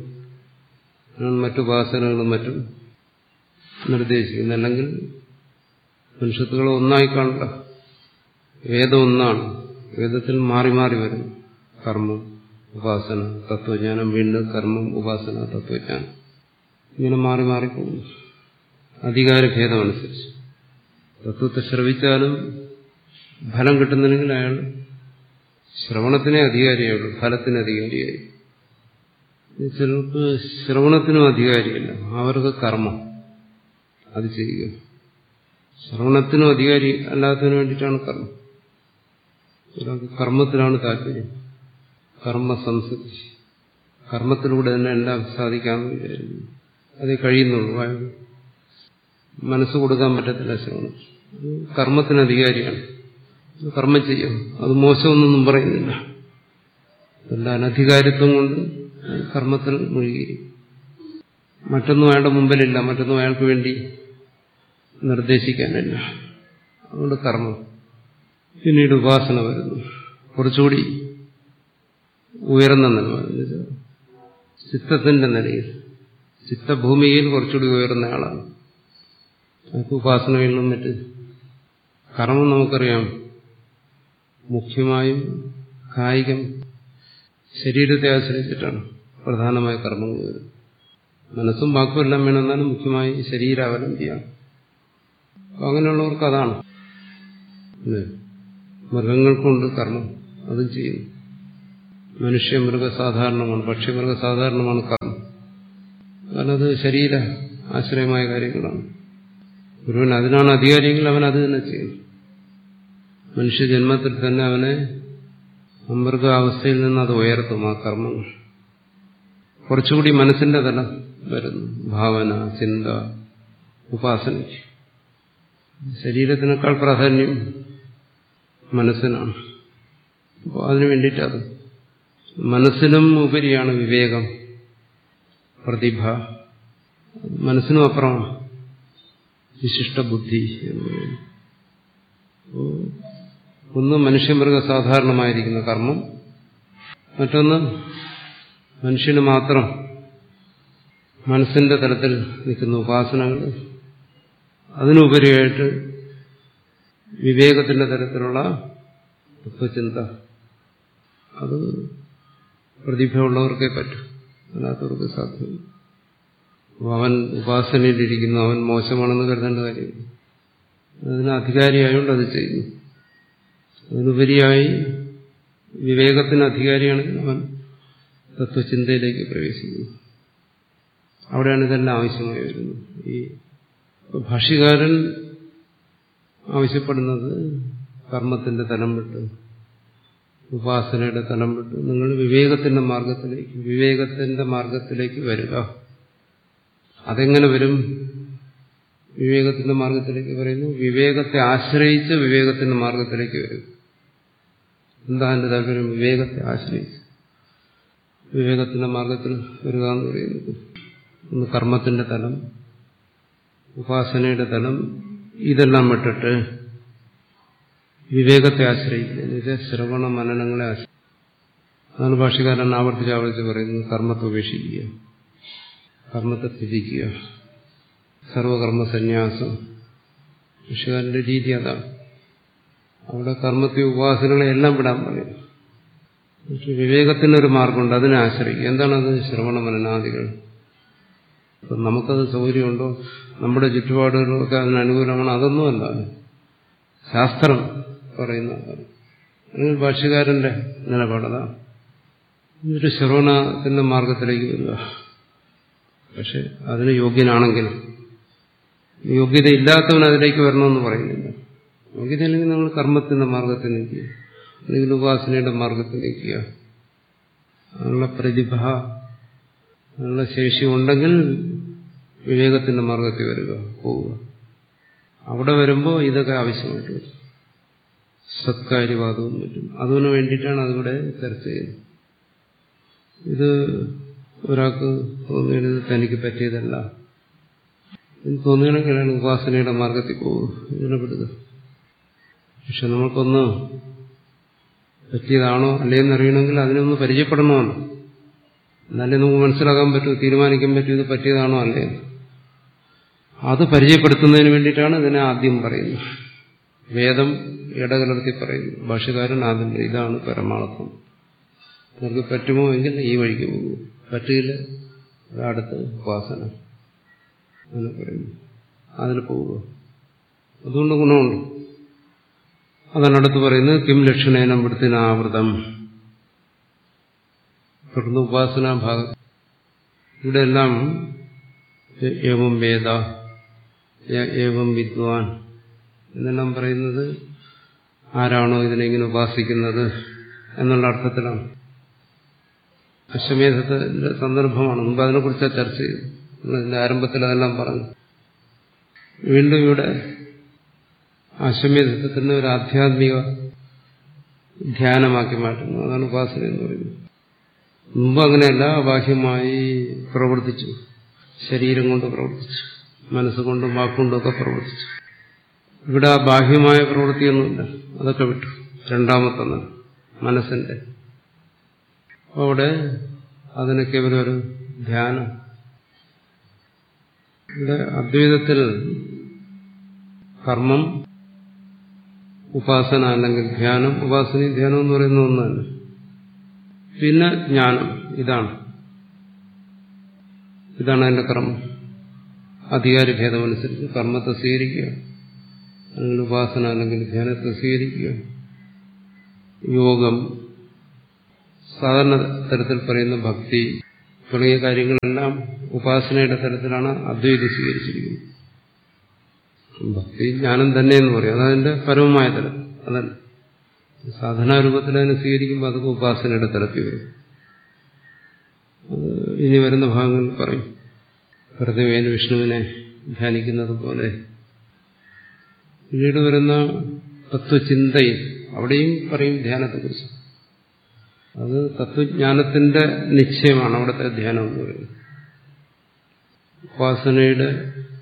മറ്റു ഉപാസനകളും മറ്റും നിർദ്ദേശിക്കുന്നു അല്ലെങ്കിൽ മനുഷ്യത്തുകൾ ഒന്നായി കാണുക വേദം ഒന്നാണ് വേദത്തിൽ മാറി മാറി വരും കർമ്മം ഉപാസന തത്വജ്ഞാനം വീണ്ടും കർമ്മം ഉപാസന തത്വജ്ഞാനം ഇങ്ങനെ മാറി മാറിപ്പോകുന്നു അധികാരഭേദമനുസരിച്ച് തത്വത്തെ ശ്രവിച്ചാലും ഫലം കിട്ടുന്നില്ലെങ്കിൽ അയാൾ ശ്രവണത്തിനെ അധികാരിയുള്ളൂ ഫലത്തിന് അധികാരിയായി ചിലർക്ക് ശ്രവണത്തിനും അധികാരിയല്ല അവർക്ക് കർമ്മം അത് ചെയ്യുക ശ്രവണത്തിനും അധികാരി അല്ലാത്തതിനു വേണ്ടിയിട്ടാണ് കർമ്മം ഒരാൾക്ക് കർമ്മത്തിലാണ് താല്പര്യം കർമ്മ സംസൃതി കർമ്മത്തിലൂടെ തന്നെ എല്ലാം സാധിക്കാമെന്ന് വിചാരിക്കുന്നു അതേ കഴിയുന്നുള്ളൂ അയാൾ മനസ്സ് കൊടുക്കാൻ പറ്റത്തില്ല ശ്രവണം കർമ്മത്തിന് അധികാരിയാണ് കർമ്മം ചെയ്യും അത് മോശമൊന്നും പറയുന്നില്ല അതുകൊണ്ട് അനധികാരിത്വം കൊണ്ട് കർമ്മത്തിൽ മുഴുകിയിരിക്കും മറ്റൊന്നും അയാളുടെ മുമ്പിലില്ല മറ്റൊന്നും അയാൾക്ക് വേണ്ടി നിർദ്ദേശിക്കാനില്ല അതുകൊണ്ട് കർമ്മം പിന്നീട് ഉപാസന വരുന്നു കുറച്ചുകൂടി ഉയർന്ന നിലവാരം ചിത്തത്തിന്റെ നിലയിൽ ചിത്തഭൂമിയിൽ കുറച്ചുകൂടി ഉയർന്ന ആളാണ് നമുക്ക് ഉപാസനകളിലും മറ്റ് കർമ്മം നമുക്കറിയാം മുഖ്യമായും കായികം ശരീരത്തെ ആശ്രയിച്ചിട്ടാണ് പ്രധാനമായ കർമ്മങ്ങൾ വരുന്നത് മനസ്സും വാക്കും എല്ലാം വേണമെന്നാലും മുഖ്യമായി ശരീരാവലംബിയാണ് അങ്ങനെയുള്ളവർക്ക് അതാണ് മൃഗങ്ങൾക്കുണ്ട് കർമ്മം അതും ചെയ്യുന്നു മനുഷ്യ മൃഗ സാധാരണമാണ് പക്ഷി മൃഗ സാധാരണമാണ് കർമ്മം കാരണം അത് ശരീര ആശ്രയമായ കാര്യങ്ങളാണ് ഗുരുവൻ അതിനാണ് അധികാരിയെങ്കിൽ അവൻ അത് തന്നെ ചെയ്യും മനുഷ്യ ജന്മത്തിൽ തന്നെ അവനെ അമൃഗ അവസ്ഥയിൽ നിന്ന് അത് ഉയർത്തും ആ കർമ്മങ്ങൾ കുറച്ചുകൂടി മനസ്സിന്റെ തലം വരുന്നു ഭാവന ചിന്ത ഉപാസനയ്ക്ക് ശരീരത്തിനേക്കാൾ പ്രാധാന്യം മനസ്സിനാണ് അപ്പോൾ അതിനു വേണ്ടിയിട്ടത് മനസ്സിനും ഉപരിയാണ് വിവേകം പ്രതിഭ മനസ്സിനും അപ്പുറമാണ് വിശിഷ്ട ബുദ്ധി എന്ന് പറയുന്നത് അപ്പോൾ ഒന്ന് മനുഷ്യമൃഗ സാധാരണമായിരിക്കുന്ന കർമ്മം മറ്റൊന്ന് മനുഷ്യന് മാത്രം മനസ്സിന്റെ തലത്തിൽ നിൽക്കുന്ന ഉപാസനകൾ അതിനുപരിയായിട്ട് വിവേകത്തിന്റെ തരത്തിലുള്ള തത്വചിന്ത അത് പ്രതിഭയുള്ളവർക്കേ പറ്റും അല്ലാത്തവർക്ക് സാധ്യമല്ല അപ്പോൾ അവൻ ഉപാസനയിലിരിക്കുന്നു അവൻ മോശമാണെന്ന് കരുതേണ്ട കാര്യമില്ല അതിന് അധികാരിയായതുകൊണ്ട് അത് ചെയ്യുന്നു അതിനുപരിയായി വിവേകത്തിന് അധികാരിയാണെങ്കിൽ അവൻ തത്വചിന്തയിലേക്ക് പ്രവേശിക്കുന്നു അവിടെയാണ് ഇതെല്ലാം ആവശ്യമായി വരുന്നത് ഈ ഭാഷ്യകാരൻ ആവശ്യപ്പെടുന്നത് കർമ്മത്തിന്റെ തലം വിട്ട് ഉപാസനയുടെ തലം വിട്ട് നിങ്ങൾ വിവേകത്തിന്റെ മാർഗത്തിലേക്ക് വിവേകത്തിന്റെ മാർഗത്തിലേക്ക് വരിക അതെങ്ങനെ വരും വിവേകത്തിന്റെ മാർഗത്തിലേക്ക് പറയുന്നു വിവേകത്തെ ആശ്രയിച്ച് വിവേകത്തിന്റെ മാർഗത്തിലേക്ക് വരും എന്താ എന്റെ താല്പര്യം വിവേകത്തെ ആശ്രയിച്ച് വിവേകത്തിന്റെ മാർഗത്തിൽ വരിക എന്ന് പറയുന്നത് ഒന്ന് കർമ്മത്തിന്റെ തലം ഉപാസനയുടെ തലം ഇതെല്ലാം വിട്ടിട്ട് വിവേകത്തെ ആശ്രയിക്കുക എന്നുവെച്ചാൽ ശ്രവണ മനനങ്ങളെ ആശ്രയിക്കുക അതാണ് ഭാഷകാരൻ ആവർത്തിച്ച് ആവർത്തിച്ച് പറയുന്നത് കർമ്മത്തെ ഉപേക്ഷിക്കുക കർമ്മത്തെ ത്യജിക്കുക സർവകർമ്മ സന്യാസം ഭാഷകാരന്റെ രീതി അതാണ് അവിടെ കർമ്മത്തെ ഉപാസനകളെ എല്ലാം വിടാൻ പറയും പക്ഷെ വിവേകത്തിനൊരു മാർഗമുണ്ട് അതിനെ ആശ്രയിക്കുക എന്താണത് ശ്രവണ മനനാദികൾ ഇപ്പം നമുക്കത് സൗകര്യമുണ്ടോ നമ്മുടെ ചുറ്റുപാടുകളൊക്കെ അതിന് അനുകൂലമാണ് അതൊന്നുമല്ല ശാസ്ത്രം പറയുന്ന അല്ലെങ്കിൽ ഭാഷ്യകാരന്റെ നിലപാടതാണ് എന്നിട്ട് ശ്രവണത്തിന്റെ മാർഗത്തിലേക്ക് വരിക പക്ഷെ അതിന് യോഗ്യനാണെങ്കിൽ യോഗ്യതയില്ലാത്തവൻ അതിലേക്ക് വരണമെന്ന് പറയുന്നില്ല യോഗ്യതയില്ലെങ്കിൽ നിങ്ങൾ കർമ്മത്തിന്റെ മാർഗത്തിൽ നിൽക്കുക അല്ലെങ്കിൽ ഉപാസനയുടെ മാർഗത്തിൽ നിൽക്കുക അതിനുള്ള പ്രതിഭ അതിനുള്ള ശേഷി ഉണ്ടെങ്കിൽ വിവേകത്തിന്റെ മാർഗത്തിൽ വരിക പോവുക അവിടെ വരുമ്പോൾ ഇതൊക്കെ ആവശ്യമായിട്ട് വരും സത്കാര്യവാദവും പറ്റും അതിനു വേണ്ടിയിട്ടാണ് അതിവിടെ ചർച്ച ചെയ്യുന്നത് ഇത് ഒരാൾക്ക് തോന്നിയത് തനിക്ക് പറ്റിയതല്ല എന്ന് തോന്നുകയാണെങ്കിൽ അയാൾ ഉപാസനയുടെ മാർഗത്തിൽ പോകും ഇങ്ങനെ വിടുക പക്ഷെ നമുക്കൊന്ന് പറ്റിയതാണോ അല്ലേന്ന് അറിയണമെങ്കിൽ അതിനൊന്ന് പരിചയപ്പെടണമല്ലോ എന്നാലേ നമുക്ക് മനസ്സിലാക്കാൻ പറ്റൂ തീരുമാനിക്കാൻ പറ്റൂ ഇത് പറ്റിയതാണോ അല്ലേ അത് പരിചയപ്പെടുത്തുന്നതിന് വേണ്ടിയിട്ടാണ് ഇതിനെ ആദ്യം പറയുന്നത് വേദം ഇടകലർത്തി പറയുന്നു ഭാഷകാരൻ ആദ്യം ഇതാണ് പരമാർത്ഥം നിങ്ങൾക്ക് പറ്റുമോ എങ്കിൽ ഈ വഴിക്ക് പോകും പറ്റില്ല അടുത്ത് ഉപാസന അങ്ങനെ പറയുന്നു അതിൽ പോവുക അതുകൊണ്ട് ഗുണമുണ്ട് അതാണ് അടുത്ത് പറയുന്നത് കിം ലക്ഷണേനം വൃത്തിനാവൃതം തുടർന്ന് ഉപാസനാ ഭാഗം ഇവിടെ എല്ലാം ഏവം വേദ ഏവം വിദ്വാൻ എന്നെല്ലാം പറയുന്നത് ആരാണോ ഇതിനെങ്ങനെ ഉപാസിക്കുന്നത് എന്നുള്ള അർത്ഥത്തിലാണ് അശ്വമേധത്തിന്റെ സന്ദർഭമാണ് മുമ്പ് അതിനെക്കുറിച്ച് ചർച്ച ചെയ്തു ഇതിന്റെ ആരംഭത്തിൽ അതെല്ലാം പറഞ്ഞു വീണ്ടും ഇവിടെ അശ്വമേധത്തെ തന്നെ ഒരു ആധ്യാത്മിക ധ്യാനമാക്കി മാറ്റുന്നു അതാണ് ഉപാസന എന്ന് പറയുന്നത് മുമ്പ് അങ്ങനെയല്ല ബാഹ്യമായി പ്രവർത്തിച്ചു ശരീരം കൊണ്ട് പ്രവർത്തിച്ചു മനസ്സുകൊണ്ടും വാക്കുകൊണ്ടും ഒക്കെ പ്രവർത്തിച്ചു ഇവിടെ ആ ബാഹ്യമായ പ്രവൃത്തിയൊന്നുമില്ല അതൊക്കെ വിട്ടു രണ്ടാമത്തെ മനസ്സിന്റെ അവിടെ അതിന് കേവലം ഒരു ധ്യാനം ഇവിടെ അദ്വൈതത്തിൽ കർമ്മം ഉപാസന അല്ലെങ്കിൽ ധ്യാനം ഉപാസനയും ധ്യാനം എന്ന് പറയുന്ന ഒന്നല്ല പിന്നെ ജ്ഞാനം ഇതാണ് ഇതാണ് അതിന്റെ കർമ്മം അധികാര ഭേദമനുസരിച്ച് കർമ്മത്തെ സ്വീകരിക്കുക അല്ലെങ്കിൽ ഉപാസന അല്ലെങ്കിൽ ധ്യാനത്തെ സ്വീകരിക്കുക യോഗം സാധാരണ തരത്തിൽ പറയുന്ന ഭക്തി തുടങ്ങിയ കാര്യങ്ങളെല്ലാം ഉപാസനയുടെ തരത്തിലാണ് അദ്വൈതം സ്വീകരിച്ചിരിക്കുന്നത് ഭക്തി ജ്ഞാനം തന്നെ എന്ന് പറയും അതതിന്റെ പരമമായ തലം അതല്ല സാധനാരൂപത്തിൽ അതിനെ സ്വീകരിക്കുമ്പോൾ അതൊക്കെ ഉപാസനയുടെ തലത്തിൽ വരും അത് ഇനി വരുന്ന ഭാഗങ്ങളിൽ പറയും പ്രതിമേന വിഷ്ണുവിനെ ധ്യാനിക്കുന്നത് പോലെ പിന്നീട് വരുന്ന തത്വചിന്തയിൽ അവിടെയും പറയും ധ്യാനത്തെക്കുറിച്ച് അത് തത്വജ്ഞാനത്തിന്റെ നിശ്ചയമാണ് അവിടുത്തെ ധ്യാനം എന്ന് പറയുന്നത് ഉപാസനയുടെ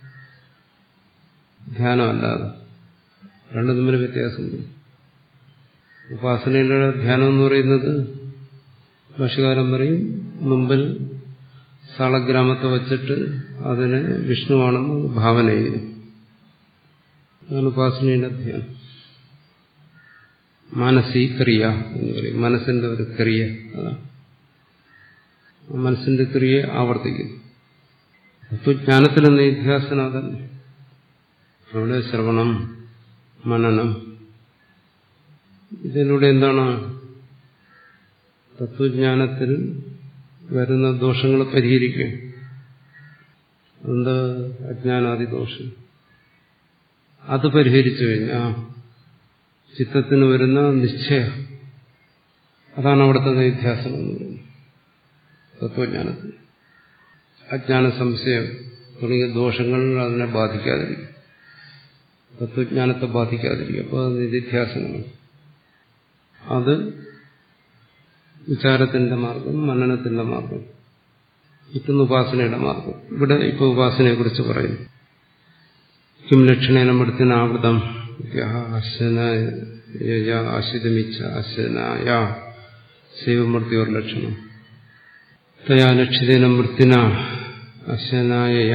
ധ്യാനമല്ലാതെ രണ്ടും തമ്മിൽ വ്യത്യാസമുണ്ട് ഉപാസനയുടെ ധ്യാനം എന്ന് പറയുന്നത് ഭാഷകാരൻ പറയും മുമ്പിൽ സാളഗ്രാമത്തെ വച്ചിട്ട് അതിനെ വിഷ്ണുവാണെന്ന് ഭാവന ചെയ്യുന്നു അതാണ് ഉപാസനയുടെ ധ്യാനം മാനസീ ക്രിയ എന്ന് പറയും മനസ്സിന്റെ ഒരു ക്രിയ അതാണ് മനസ്സിന്റെ ക്രിയയെ ആവർത്തിക്കുന്നു തത്വജ്ഞാനത്തിലെ നിധ്യാസനം അതന്നെ അവിടെ ശ്രവണം മനനം ഇതിലൂടെ എന്താണ് തത്വജ്ഞാനത്തിൽ വരുന്ന ദോഷങ്ങൾ പരിഹരിക്കുക എന്ത് അജ്ഞാനാദി ദോഷം അത് പരിഹരിച്ചു കഴിഞ്ഞാൽ ചിത്തത്തിന് വരുന്ന നിശ്ചയം അതാണ് അവിടുത്തെ നിധ്യാസനം എന്ന് പറയുന്നത് തത്വജ്ഞാനത്തിൽ അജ്ഞാന സംശയം തുടങ്ങിയ ദോഷങ്ങൾ അതിനെ ബാധിക്കാതിരിക്കും തത്വജ്ഞാനത്തെ ബാധിക്കാതിരിക്കും അപ്പോൾ അത് നിധിധ്യാസനമാണ് അത് വിചാരത്തിന്റെ മാർഗം മനനത്തിന്റെ മാർഗം ഇത്തുന്ന ഉപാസനയുടെ മാർഗം ഇവിടെ ഇപ്പോൾ ഉപാസനയെക്കുറിച്ച് പറയുന്നു കിം ലക്ഷണേനമൃത്തിന ആവൃതം അശ്വനായ ആശ്രിതമിച്ച അശ്വനായ ശൈവമൃത്യോർ ലക്ഷണം തയാ ലക്ഷിതേന മൃത്തിന അശ്വനായ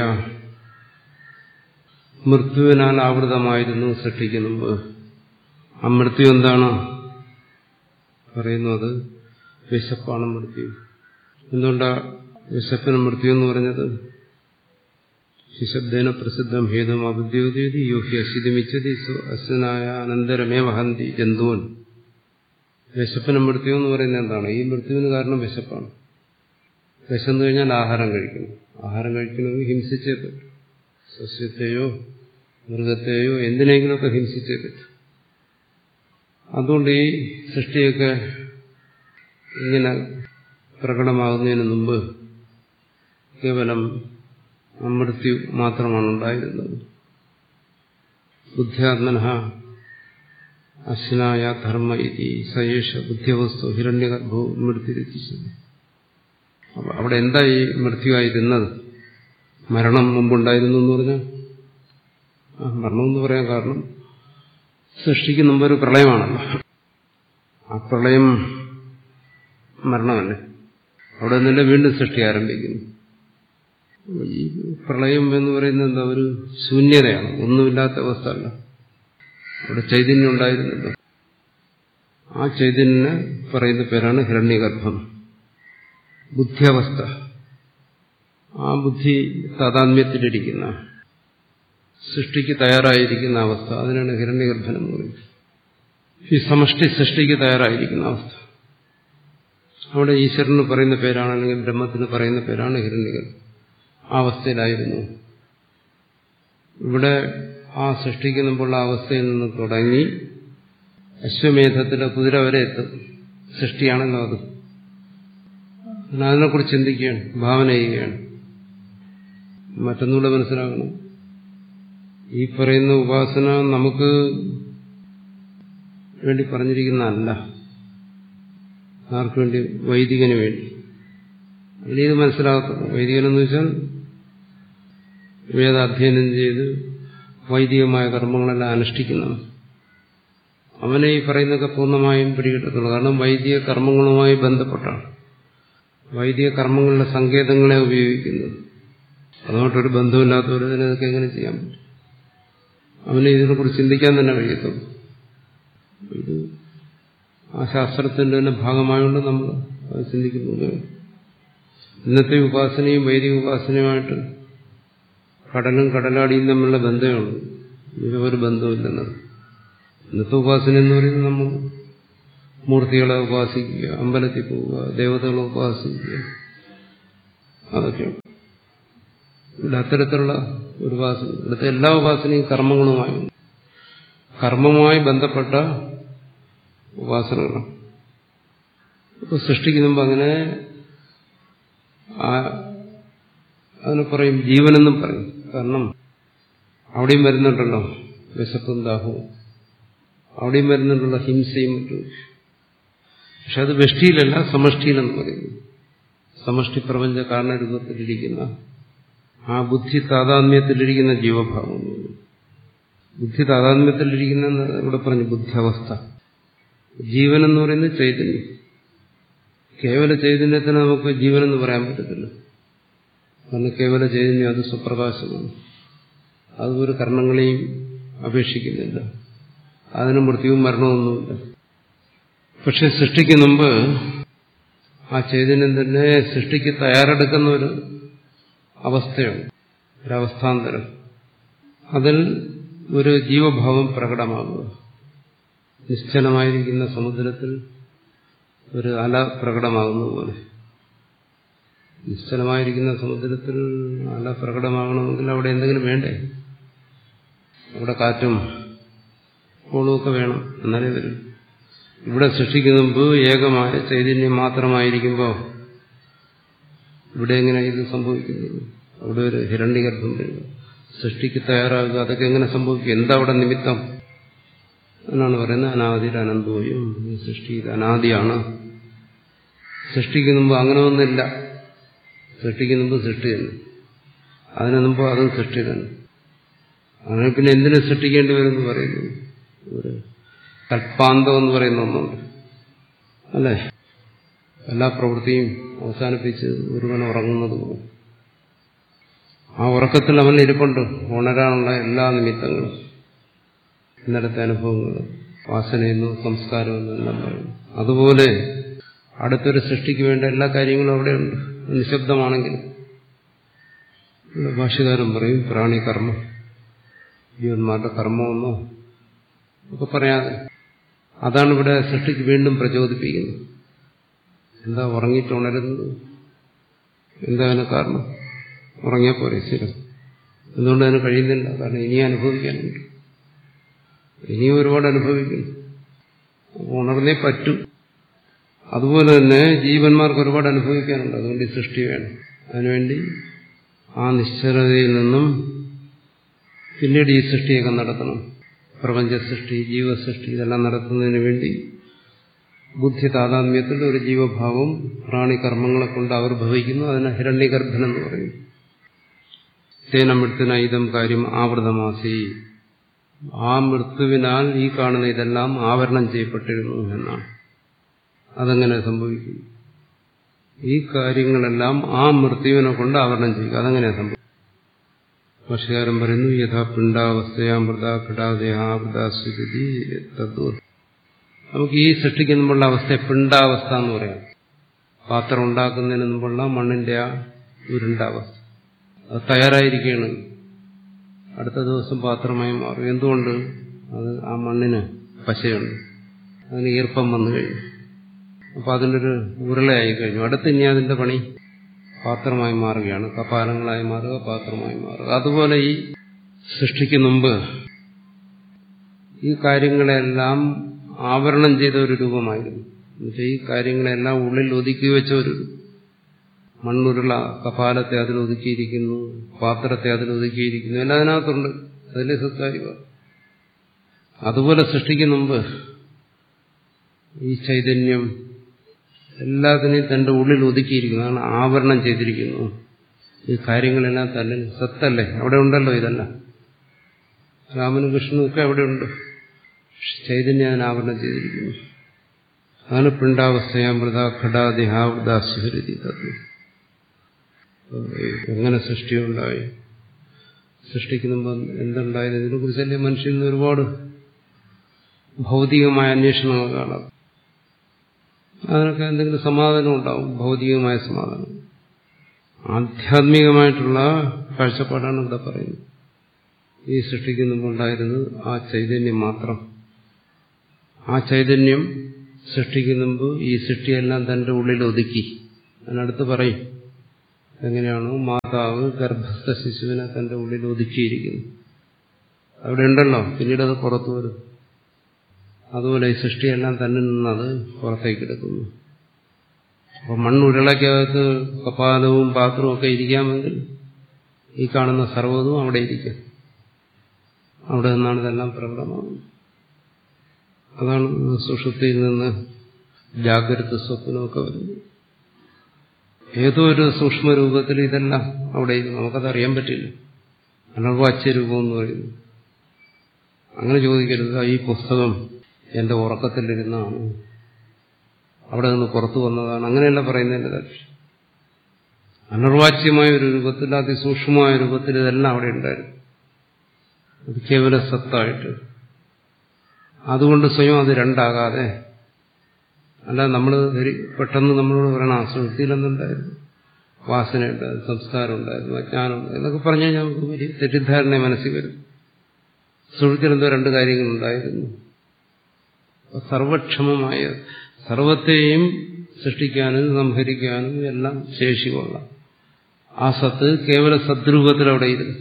മൃത്യുവിനാൽ ആവൃതമായിരുന്നു സൃഷ്ടിക്കുന്ന മുമ്പ് ആ മൃത്യു എന്താണ് പറയുന്നത് വിശപ്പാണ് മൃത്യു എന്തുകൊണ്ടാ വിശപ്പിന് മൃത്യു എന്ന് പറഞ്ഞത് ശിശബ്ദേന പ്രസിദ്ധം ഹേതും അബുദ്യോതി യോഹി അശിതമിച്ചതി അശ്വനായ അനന്തരമേവ ഹന്തി ജന്തുവൻ വിശപ്പിന് മൃത്യു എന്ന് പറയുന്നത് എന്താണ് ഈ മൃത്യുവിന് കാരണം വിശപ്പാണ് വിശന്നു കഴിഞ്ഞാൽ ആഹാരം കഴിക്കണം ആഹാരം കഴിക്കണമെങ്കിൽ ഹിംസിച്ചേ പറ്റും സസ്യത്തെയോ മൃഗത്തെയോ എന്തിനെങ്കിലുമൊക്കെ ഹിംസിച്ചേ പറ്റും അതുകൊണ്ട് ഈ സൃഷ്ടിയൊക്കെ ഇങ്ങനെ പ്രകടമാകുന്നതിന് മുമ്പ് കേവലം മൃത്യു മാത്രമാണ് ഉണ്ടായിരുന്നത് ബുദ്ധ്യാത്മന അശ്വനായ ധർമ്മ ഇതി സയേഷ ബുദ്ധ്യവസ്തു ഹിരണ്യഗർഭോ മൃത്യുരെത്തിച്ചത് അപ്പൊ അവിടെ എന്താ ഈ മൃത്യുവായിരുന്നത് മരണം മുമ്പുണ്ടായിരുന്നു എന്ന് പറഞ്ഞാൽ ആ മരണം എന്ന് പറയാൻ കാരണം സൃഷ്ടിക്ക് മുമ്പ് ഒരു പ്രളയമാണല്ലോ ആ പ്രളയം മരണമല്ലേ അവിടെ നിന്നല്ലേ വീണ്ടും സൃഷ്ടി ആരംഭിക്കുന്നു ഈ പ്രളയം എന്ന് പറയുന്നത് എന്താ ഒരു ശൂന്യതയാണ് ഒന്നുമില്ലാത്ത അവസ്ഥ അല്ല അവിടെ ചൈതന്യം ഉണ്ടായിരുന്നല്ലോ ആ ചൈതന്യന് പറയുന്ന പേരാണ് ഹിരണ്യഗർഭം ബുദ്ധിയവസ്ഥ ആ ബുദ്ധി താതാത്മ്യത്തിലിരിക്കുന്ന സൃഷ്ടിക്ക് തയ്യാറായിരിക്കുന്ന അവസ്ഥ അതിനാണ് ഹിരണ്യഗർഭൻ എന്ന് പറയുന്നത് ഈ സമഷ്ടി സൃഷ്ടിക്ക് തയ്യാറായിരിക്കുന്ന അവസ്ഥ അവിടെ ഈശ്വരന് പറയുന്ന പേരാണ് അല്ലെങ്കിൽ ബ്രഹ്മത്തിന് പറയുന്ന പേരാണ് ഹിരണ്യഗർഭൻ ആ അവസ്ഥയിലായിരുന്നു ഇവിടെ ആ സൃഷ്ടിക്കുമ്പോഴുള്ള അവസ്ഥയിൽ നിന്ന് തുടങ്ങി അശ്വമേധത്തിലെ കുതിര വരെ എത്തും സൃഷ്ടിയാണല്ലോ അത് അതിനെക്കുറിച്ച് ചിന്തിക്കുകയാണ് ഭാവന ചെയ്യുകയാണ് മറ്റൊന്നുകൂടെ മനസ്സിലാക്കണം ഈ പറയുന്ന ഉപാസന നമുക്ക് വേണ്ടി പറഞ്ഞിരിക്കുന്നതല്ല ആർക്കു വേണ്ടി വൈദികന് വേണ്ടി അതിന് ഇത് മനസ്സിലാകത്തുള്ളൂ വൈദികനെന്ന് വെച്ചാൽ വേദാധ്യയനം ചെയ്ത് വൈദികമായ കർമ്മങ്ങളെല്ലാം അനുഷ്ഠിക്കുന്നവൻ അവനെ ഈ പറയുന്നതൊക്കെ പൂർണ്ണമായും പിടികിട്ടത്തുള്ളൂ കാരണം വൈദിക കർമ്മങ്ങളുമായി ബന്ധപ്പെട്ടാണ് വൈദിക കർമ്മങ്ങളുടെ സങ്കേതങ്ങളെ ഉപയോഗിക്കുന്നത് അതുകൊണ്ടൊരു ബന്ധമില്ലാത്തവർ ഇതിനൊക്കെ എങ്ങനെ ചെയ്യാൻ പറ്റും അവന് ഇതിനെക്കുറിച്ച് ചിന്തിക്കാൻ തന്നെ കഴിയത്തുള്ളൂ ഇത് ആ ശാസ്ത്രത്തിന്റെ തന്നെ ഭാഗമായുകൊണ്ട് നമ്മൾ അത് ചിന്തിക്കുന്നത് ഇന്നത്തെ ഉപാസനയും വൈദിക ഉപാസനയുമായിട്ട് കടലും കടലാടിയും തമ്മിലുള്ള ബന്ധമുള്ളൂ ഇത് ഒരു ബന്ധമില്ലെന്നത് ഇന്നത്തെ ഉപാസന എന്ന് പറയുന്നത് നമ്മൾ മൂർത്തികളെ ഉപാസിക്കുക അമ്പലത്തിൽ പോവുക ദേവതകളെ ഉപാസിക്കുക അതൊക്കെയാണ് ഇവിടെ അത്തരത്തിലുള്ള ഒരു ഉപാസന ഇവിടുത്തെ എല്ലാ ഉപാസനയും കർമ്മങ്ങളുമായി കർമ്മവുമായി ബന്ധപ്പെട്ട ഉപാസനകളാണ് ഇപ്പൊ സൃഷ്ടിക്കുമ്പോൾ അങ്ങനെ അതിനെ പറയും ജീവനെന്നും പറയും കാരണം അവിടെയും വരുന്നുണ്ടല്ലോ വിശപ്പും ദാഹവും അവിടെയും വരുന്നുണ്ടല്ലോ ഹിംസയും മറ്റും പക്ഷെ അത് വെഷ്ടിയിലല്ല സമഷ്ടിയിലെന്ന് പറയുന്നു സമഷ്ടി പ്രപഞ്ച കാരണരൂപത്തിലിരിക്കുന്ന ആ ബുദ്ധി താതാത്മ്യത്തിലിരിക്കുന്ന ജീവഭാവം ബുദ്ധി താതാത്മ്യത്തിലിരിക്കുന്ന ഇവിടെ പറഞ്ഞു ബുദ്ധിയവസ്ഥ ജീവൻ എന്ന് പറയുന്നത് ചൈതന്യം കേവല ചൈതന്യത്തിന് നമുക്ക് ജീവനെന്ന് പറയാൻ പറ്റത്തില്ല കാരണം കേവല ചൈതന്യം അത് സുപ്രകാശമാണ് അത് ഒരു കർണങ്ങളെയും അപേക്ഷിക്കുന്നില്ല അതിന് മൃത്യുവും മരണമൊന്നുമില്ല പക്ഷെ സൃഷ്ടിക്ക് മുമ്പ് ആ ചൈതന്യം തന്നെ സൃഷ്ടിക്ക് തയ്യാറെടുക്കുന്ന ഒരു അവസ്ഥയാണ് ഒരവസ്ഥാന്തരം അതിൽ ഒരു ജീവഭാവം പ്രകടമാകുക നിശ്ചലമായിരിക്കുന്ന സമുദ്രത്തിൽ ഒരു അല പ്രകടമാകുന്ന പോലെ നിശ്ചലമായിരിക്കുന്ന സമുദ്രത്തിൽ അല പ്രകടമാകണമെങ്കിൽ അവിടെ എന്തെങ്കിലും വേണ്ടേ അവിടെ കാറ്റും കോളുമൊക്കെ വേണം എന്നാലേ വരും ഇവിടെ സൃഷ്ടിക്കുന്ന മുമ്പ് ഏകമായ ചൈതന്യം മാത്രമായിരിക്കുമ്പോൾ ഇവിടെ എങ്ങനെ ഇത് സംഭവിക്കുന്നത് അവിടെ ഒരു ഹിരണ്യഗർഭം വരിക സൃഷ്ടിക്ക് തയ്യാറാകുക അതൊക്കെ എങ്ങനെ സംഭവിക്കും എന്താ അവിടെ നിമിത്തം എന്നാണ് പറയുന്നത് അനാദിയിൽ അനന്തോയും ഈ സൃഷ്ടി ഇത് അനാദിയാണ് സൃഷ്ടിക്ക് മുമ്പ് അങ്ങനെ ഒന്നില്ല സൃഷ്ടിക്ക് മുമ്പ് സൃഷ്ടി തന്നെ അതിനു മുമ്പ് അതും സൃഷ്ടി തന്നെ അങ്ങനെ പിന്നെ എന്തിനു സൃഷ്ടിക്കേണ്ടി വരും എന്ന് പറയുന്നു ഒരു കൽപ്പാന്തം എന്ന് പറയുന്ന ഒന്നുണ്ട് അല്ലേ എല്ലാ പ്രവൃത്തിയും അവസാനിപ്പിച്ച് ഒരുവൻ ഉറങ്ങുന്നത് പോലെ ആ ഉറക്കത്തിൽ അവൻ ഇരിപ്പുണ്ട് ഉണരാനുള്ള എല്ലാ നിമിത്തങ്ങളും ഇന്നലത്തെ അനുഭവങ്ങൾ വാസനയെന്നു സംസ്കാരമെന്നു എല്ലാം പറയുന്നു അതുപോലെ അടുത്തൊരു സൃഷ്ടിക്ക് വേണ്ട എല്ലാ കാര്യങ്ങളും അവിടെയുണ്ട് നിശബ്ദമാണെങ്കിലും ഭാഷകാരൻ പറയും പ്രാണി കർമ്മം ജീവന്മാരുടെ കർമ്മമെന്നോ ഒക്കെ പറയാതെ അതാണ് ഇവിടെ സൃഷ്ടിക്ക് വീണ്ടും പ്രചോദിപ്പിക്കുന്നത് എന്താ ഉറങ്ങിയിട്ട് ഉണരുന്നത് എന്താ അതിന് കാരണം ഉറങ്ങിയാൽ പോരെ സ്ഥിരം എന്തുകൊണ്ട് അതിന് കഴിയുന്നില്ല കാരണം ഇനിയും അനുഭവിക്കാനുണ്ട് ഇനിയും ഒരുപാട് അനുഭവിക്കുന്നു ഉണർന്നേ പറ്റൂ അതുപോലെ തന്നെ ജീവന്മാർക്ക് ഒരുപാട് അനുഭവിക്കാനുണ്ട് അതുകൊണ്ട് ഈ സൃഷ്ടി വേണം അതിനുവേണ്ടി ആ നിശ്ചലതയിൽ നിന്നും പിന്നീട് ഈ സൃഷ്ടിയൊക്കെ നടത്തണം പ്രപഞ്ച സൃഷ്ടി ജീവസൃഷ്ടി ഇതെല്ലാം നടത്തുന്നതിന് വേണ്ടി ബുദ്ധി താതാത്മ്യത്തിൽ ഒരു ജീവഭാവം പ്രാണികർമ്മങ്ങളെ കൊണ്ട് ആവിർഭവിക്കുന്നു അതിനെ ഹിരണ്യഗർഭൻ എന്ന് പറയും തേന ഇതം കാര്യം ആവൃതമാസി ആ മൃത്യുവിനാൽ ഈ കാണുന്ന ഇതെല്ലാം ആവരണം ചെയ്യപ്പെട്ടിരുന്നു എന്നാണ് അതെങ്ങനെ സംഭവിക്കും ഈ കാര്യങ്ങളെല്ലാം ആ മൃത്യുവിനെ കൊണ്ട് ആവരണം ചെയ്യുക അതെങ്ങനെ സംഭവിക്കും ഭാഷകാരൻ പറയുന്നു യഥാ പിണ്ടാവസ്ഥയാമൃത ഘടാദേഹാമൃത സ്ഥിതി തത്വ നമുക്ക് ഈ സൃഷ്ടിക്ക് മുമ്പുള്ള അവസ്ഥയെ പിണ്ടാവസ്ഥ എന്ന് പറയാം പാത്രം ഉണ്ടാക്കുന്നതിന് മുമ്പുള്ള മണ്ണിന്റെ ആ ഉരുണ്ട അവസ്ഥ അത് തയ്യാറായിരിക്കുകയാണ് അടുത്ത ദിവസം പാത്രമായി മാറും എന്തുകൊണ്ട് അത് ആ മണ്ണിന് പശയുണ്ട് അതിന് ഈർപ്പം വന്നു കഴിഞ്ഞു അപ്പൊ അതിനൊരു ഉരുളയായി കഴിഞ്ഞു അടുത്ത് ഇനി അതിന്റെ പണി പാത്രമായി മാറുകയാണ് കപാലങ്ങളായി മാറുക പാത്രമായി മാറുക അതുപോലെ ഈ സൃഷ്ടിക്ക് മുമ്പ് ഈ കാര്യങ്ങളെല്ലാം ആവരണം ചെയ്ത ഒരു രൂപമായിരുന്നു എന്നുവെച്ചാൽ ഈ കാര്യങ്ങളെല്ലാം ഉള്ളിൽ ഒതുക്കി വെച്ച ഒരു മണ്ണുരുള കപാലത്തെ അതിൽ ഒതുക്കിയിരിക്കുന്നു പാത്രത്തെ അതിൽ ഒതുക്കിയിരിക്കുന്നു എല്ലാം അതിനകത്തുണ്ട് അതിലെ സത്താരിക അതുപോലെ സൃഷ്ടിക്ക് മുമ്പ് ഈ ചൈതന്യം എല്ലാത്തിനെയും തന്റെ ഉള്ളിൽ ഒതുക്കിയിരിക്കുന്നു അതാണ് ആവരണം ചെയ്തിരിക്കുന്നു ഈ കാര്യങ്ങളെല്ലാം തന്നെ സത്തല്ലേ അവിടെ ഉണ്ടല്ലോ ഇതെല്ലാം രാമനും കൃഷ്ണനും ഒക്കെ അവിടെയുണ്ട് ചൈതന്യം അതിന് ആവരണം ചെയ്തിരിക്കുന്നു അതാണ് പിണ്ടാവസ്ഥയാമൃത ഘടാദിഹാവൃത സുഹൃതി തത്വം എങ്ങനെ സൃഷ്ടിയുണ്ടായി സൃഷ്ടിക്കുമ്പോൾ എന്തുണ്ടായത് ഇതിനെ കുറിച്ചല്ലേ മനുഷ്യന് ഒരുപാട് ഭൗതികമായ അന്വേഷണങ്ങൾ കാണാം അതിനൊക്കെ എന്തെങ്കിലും സമാധാനം ഉണ്ടാവും ഭൗതികമായ സമാധാനം ആധ്യാത്മികമായിട്ടുള്ള കാഴ്ചപ്പാടാണ് ഇവിടെ പറയുന്നത് ഈ സൃഷ്ടിക്ക് മുമ്പുണ്ടായിരുന്നത് ആ ചൈതന്യം മാത്രം ആ ചൈതന്യം സൃഷ്ടിക്കുന്ന മുമ്പ് ഈ സൃഷ്ടിയെല്ലാം തന്റെ ഉള്ളിൽ ഒതുക്കി അതിനടുത്ത് പറയും എങ്ങനെയാണോ മാതാവ് ഗർഭസ്ഥ ശിശുവിനെ തന്റെ ഉള്ളിൽ ഒതുക്കിയിരിക്കുന്നു അവിടെ ഉണ്ടല്ലോ പിന്നീട് അത് പുറത്തു വരും അതുപോലെ ഈ സൃഷ്ടിയെല്ലാം തന്നിൽ നിന്നത് പുറത്തേക്ക് എടുക്കുന്നു അപ്പൊ മണ്ണുരുളയ്ക്കകത്ത് കപാലവും പാത്രവും ഒക്കെ ഇരിക്കാമെങ്കിൽ ഈ കാണുന്ന സർവ്വതും അവിടെ ഇരിക്കും അവിടെ നിന്നാണ് ഇതെല്ലാം പ്രകടമാകുന്നത് അതാണ് സുഷുപ്തിയിൽ നിന്ന് ജാഗ്രത സ്വപ്നമൊക്കെ വരുന്നത് ഏതോ ഒരു സൂക്ഷ്മരൂപത്തിൽ ഇതെല്ലാം അവിടെ നമുക്കത് അറിയാൻ പറ്റില്ല അനർവാച്യ രൂപം എന്ന് പറയുന്നു അങ്ങനെ ചോദിക്കരുത് ഈ പുസ്തകം എന്റെ ഉറക്കത്തിലിരുന്നാണ് അവിടെ നിന്ന് പുറത്തു വന്നതാണ് അങ്ങനെയല്ല പറയുന്നതിന്റെ താല്പര്യം അനർവാച്യമായ ഒരു രൂപത്തിൽ അതിസൂക്ഷ്മമായ രൂപത്തിൽ ഇതെല്ലാം അവിടെ ഉണ്ടായിരുന്നു അത് കേവല സത്തായിട്ട് അതുകൊണ്ട് സ്വയം അത് രണ്ടാകാതെ അല്ല നമ്മൾ പെട്ടെന്ന് നമ്മളോട് പറയണം സുഹൃത്തിയിലെന്നുണ്ടായിരുന്നു വാസനയുണ്ടായിരുന്നു സംസ്കാരം ഉണ്ടായിരുന്നു അജ്ഞാനം ഉണ്ടായിരുന്നു എന്നൊക്കെ പറഞ്ഞു കഴിഞ്ഞാൽ നമുക്ക് വലിയ തെറ്റിദ്ധാരണ മനസ്സിൽ വരും സുഹൃത്തിലെന്തോ രണ്ട് കാര്യങ്ങളുണ്ടായിരുന്നു സർവക്ഷമമായ സർവത്തെയും സൃഷ്ടിക്കാനും സംഹരിക്കാനും എല്ലാം ശേഷിയുള്ള ആ സത്ത് കേവല സദ്രൂപത്തിൽ അവിടെ ഇരുന്നു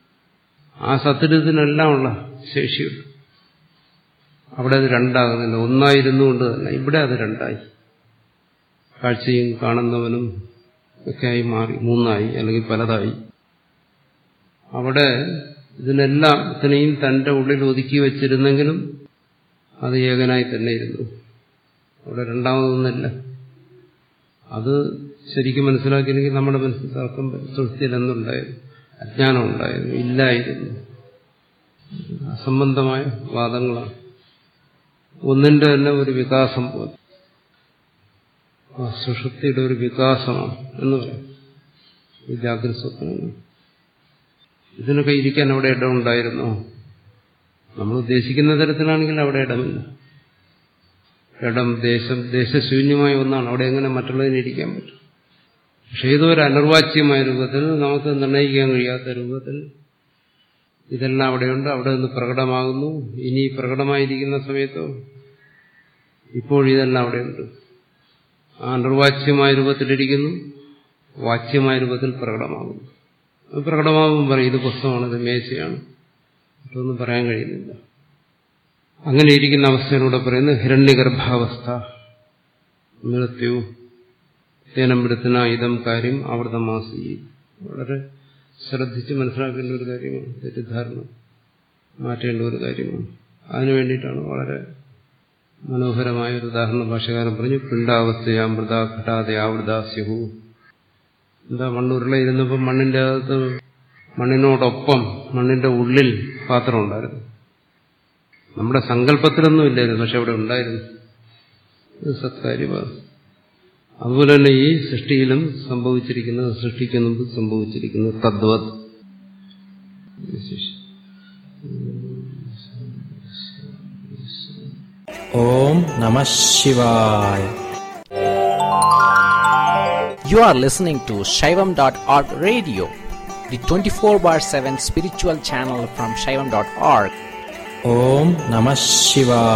ആ സത്തിന് ഇതിനെല്ലാം ഉള്ള ശേഷിയുണ്ട് അവിടെ അത് രണ്ടാകുന്നില്ല ഒന്നായിരുന്നുകൊണ്ട് തന്നെ ഇവിടെ അത് രണ്ടായി കാഴ്ചയും കാണുന്നവനും ഒക്കെയായി മാറി മൂന്നായി അല്ലെങ്കിൽ പലതായി അവിടെ ഇതിനെല്ലാം ഇത്രയും തന്റെ ഉള്ളിൽ ഒതുക്കി വച്ചിരുന്നെങ്കിലും അത് ഏകനായി തന്നെ ഇരുന്നു അവിടെ രണ്ടാമതൊന്നുമില്ല അത് ശരിക്കും മനസ്സിലാക്കിയില്ലെങ്കിൽ നമ്മുടെ മനസ്സിൽ തർക്കം സൃഷ്ടിയിലെന്നുണ്ടായിരുന്നു അജ്ഞാനം ഉണ്ടായിരുന്നു ഇല്ലായിരുന്നു അസംബന്ധമായ വാദങ്ങളാണ് ഒന്നിന്റെ തന്നെ ഒരു വികാസം പോലെ ആ സുഷുപ്തിയുടെ ഒരു വികാസമാണ് എന്ന് പറയും ഈ ജാഗ്രത സ്വപ്നങ്ങൾ ഇതിനൊക്കെ ഇരിക്കാൻ അവിടെ ഇടമുണ്ടായിരുന്നോ നമ്മൾ ഉദ്ദേശിക്കുന്ന തരത്തിലാണെങ്കിൽ അവിടെ ഇടമില്ല ഇടം ദേശം ദേശശൂന്യമായ ഒന്നാണ് അവിടെ എങ്ങനെ മറ്റുള്ളതിന് ഇരിക്കാൻ പറ്റും പക്ഷെ ഏതോ ഒരു അനിർവാച്യമായ രൂപത്തിൽ നമുക്ക് നിർണ്ണയിക്കാൻ കഴിയാത്ത രൂപത്തിൽ ഇതെല്ലാം അവിടെയുണ്ട് അവിടെ നിന്ന് പ്രകടമാകുന്നു ഇനി പ്രകടമായിരിക്കുന്ന സമയത്തോ ഇപ്പോഴിതെല്ലാം അവിടെയുണ്ട് ആ അനിർവാച്യമായ രൂപത്തിലിരിക്കുന്നു വാച്യമായ രൂപത്തിൽ പ്രകടമാകുന്നു അത് പ്രകടമാകുമ്പോൾ പറയും ഇത് പുസ്തകമാണ് ഇത് മേശയാണ് മറ്റൊന്നും പറയാൻ കഴിയുന്നില്ല അങ്ങനെ ഇരിക്കുന്ന അവസ്ഥയിലൂടെ പറയുന്നത് ഹിരണ്യഗർഭാവസ്ഥ മൃത്യു തേനമൃത്തിന ഇതം കാര്യം ആവൃതമാസി വളരെ ശ്രദ്ധിച്ച് മനസ്സിലാക്കേണ്ട ഒരു കാര്യമാണ് തെറ്റിദ്ധാരണ മാറ്റേണ്ട ഒരു കാര്യമാണ് അതിനു വേണ്ടിയിട്ടാണ് വളരെ മനോഹരമായ ഒരു ഉദാഹരണ ഭാഷകാരൻ പറഞ്ഞു പിണ്ടാവസ്ഥയാ മൃത ഘടാതെ ആവൃത സ്യഹു എന്താ മണ്ണുരുളയിരുന്നപ്പോൾ മണ്ണിന്റെ അകത്ത് മണ്ണിനോടൊപ്പം മണ്ണിന്റെ ഉള്ളിൽ പാത്രം ഉണ്ടായിരുന്നു നമ്മുടെ സങ്കല്പത്തിലൊന്നും ഇല്ലായിരുന്നു പക്ഷെ അവിടെ ഉണ്ടായിരുന്നു ഇത് സത്കാര്യമാണ് അതുപോലെ തന്നെ ഈ സൃഷ്ടിയിലും സംഭവിച്ചിരിക്കുന്നത് സൃഷ്ടിക്കുന്നത് സംഭവിച്ചിരിക്കുന്നത് തദ്വത് ഓം നമ ശിവായ You are listening to Shaivam.org radio, the 24 bar 7 spiritual channel from Shaivam.org. Om Namah Shivaya.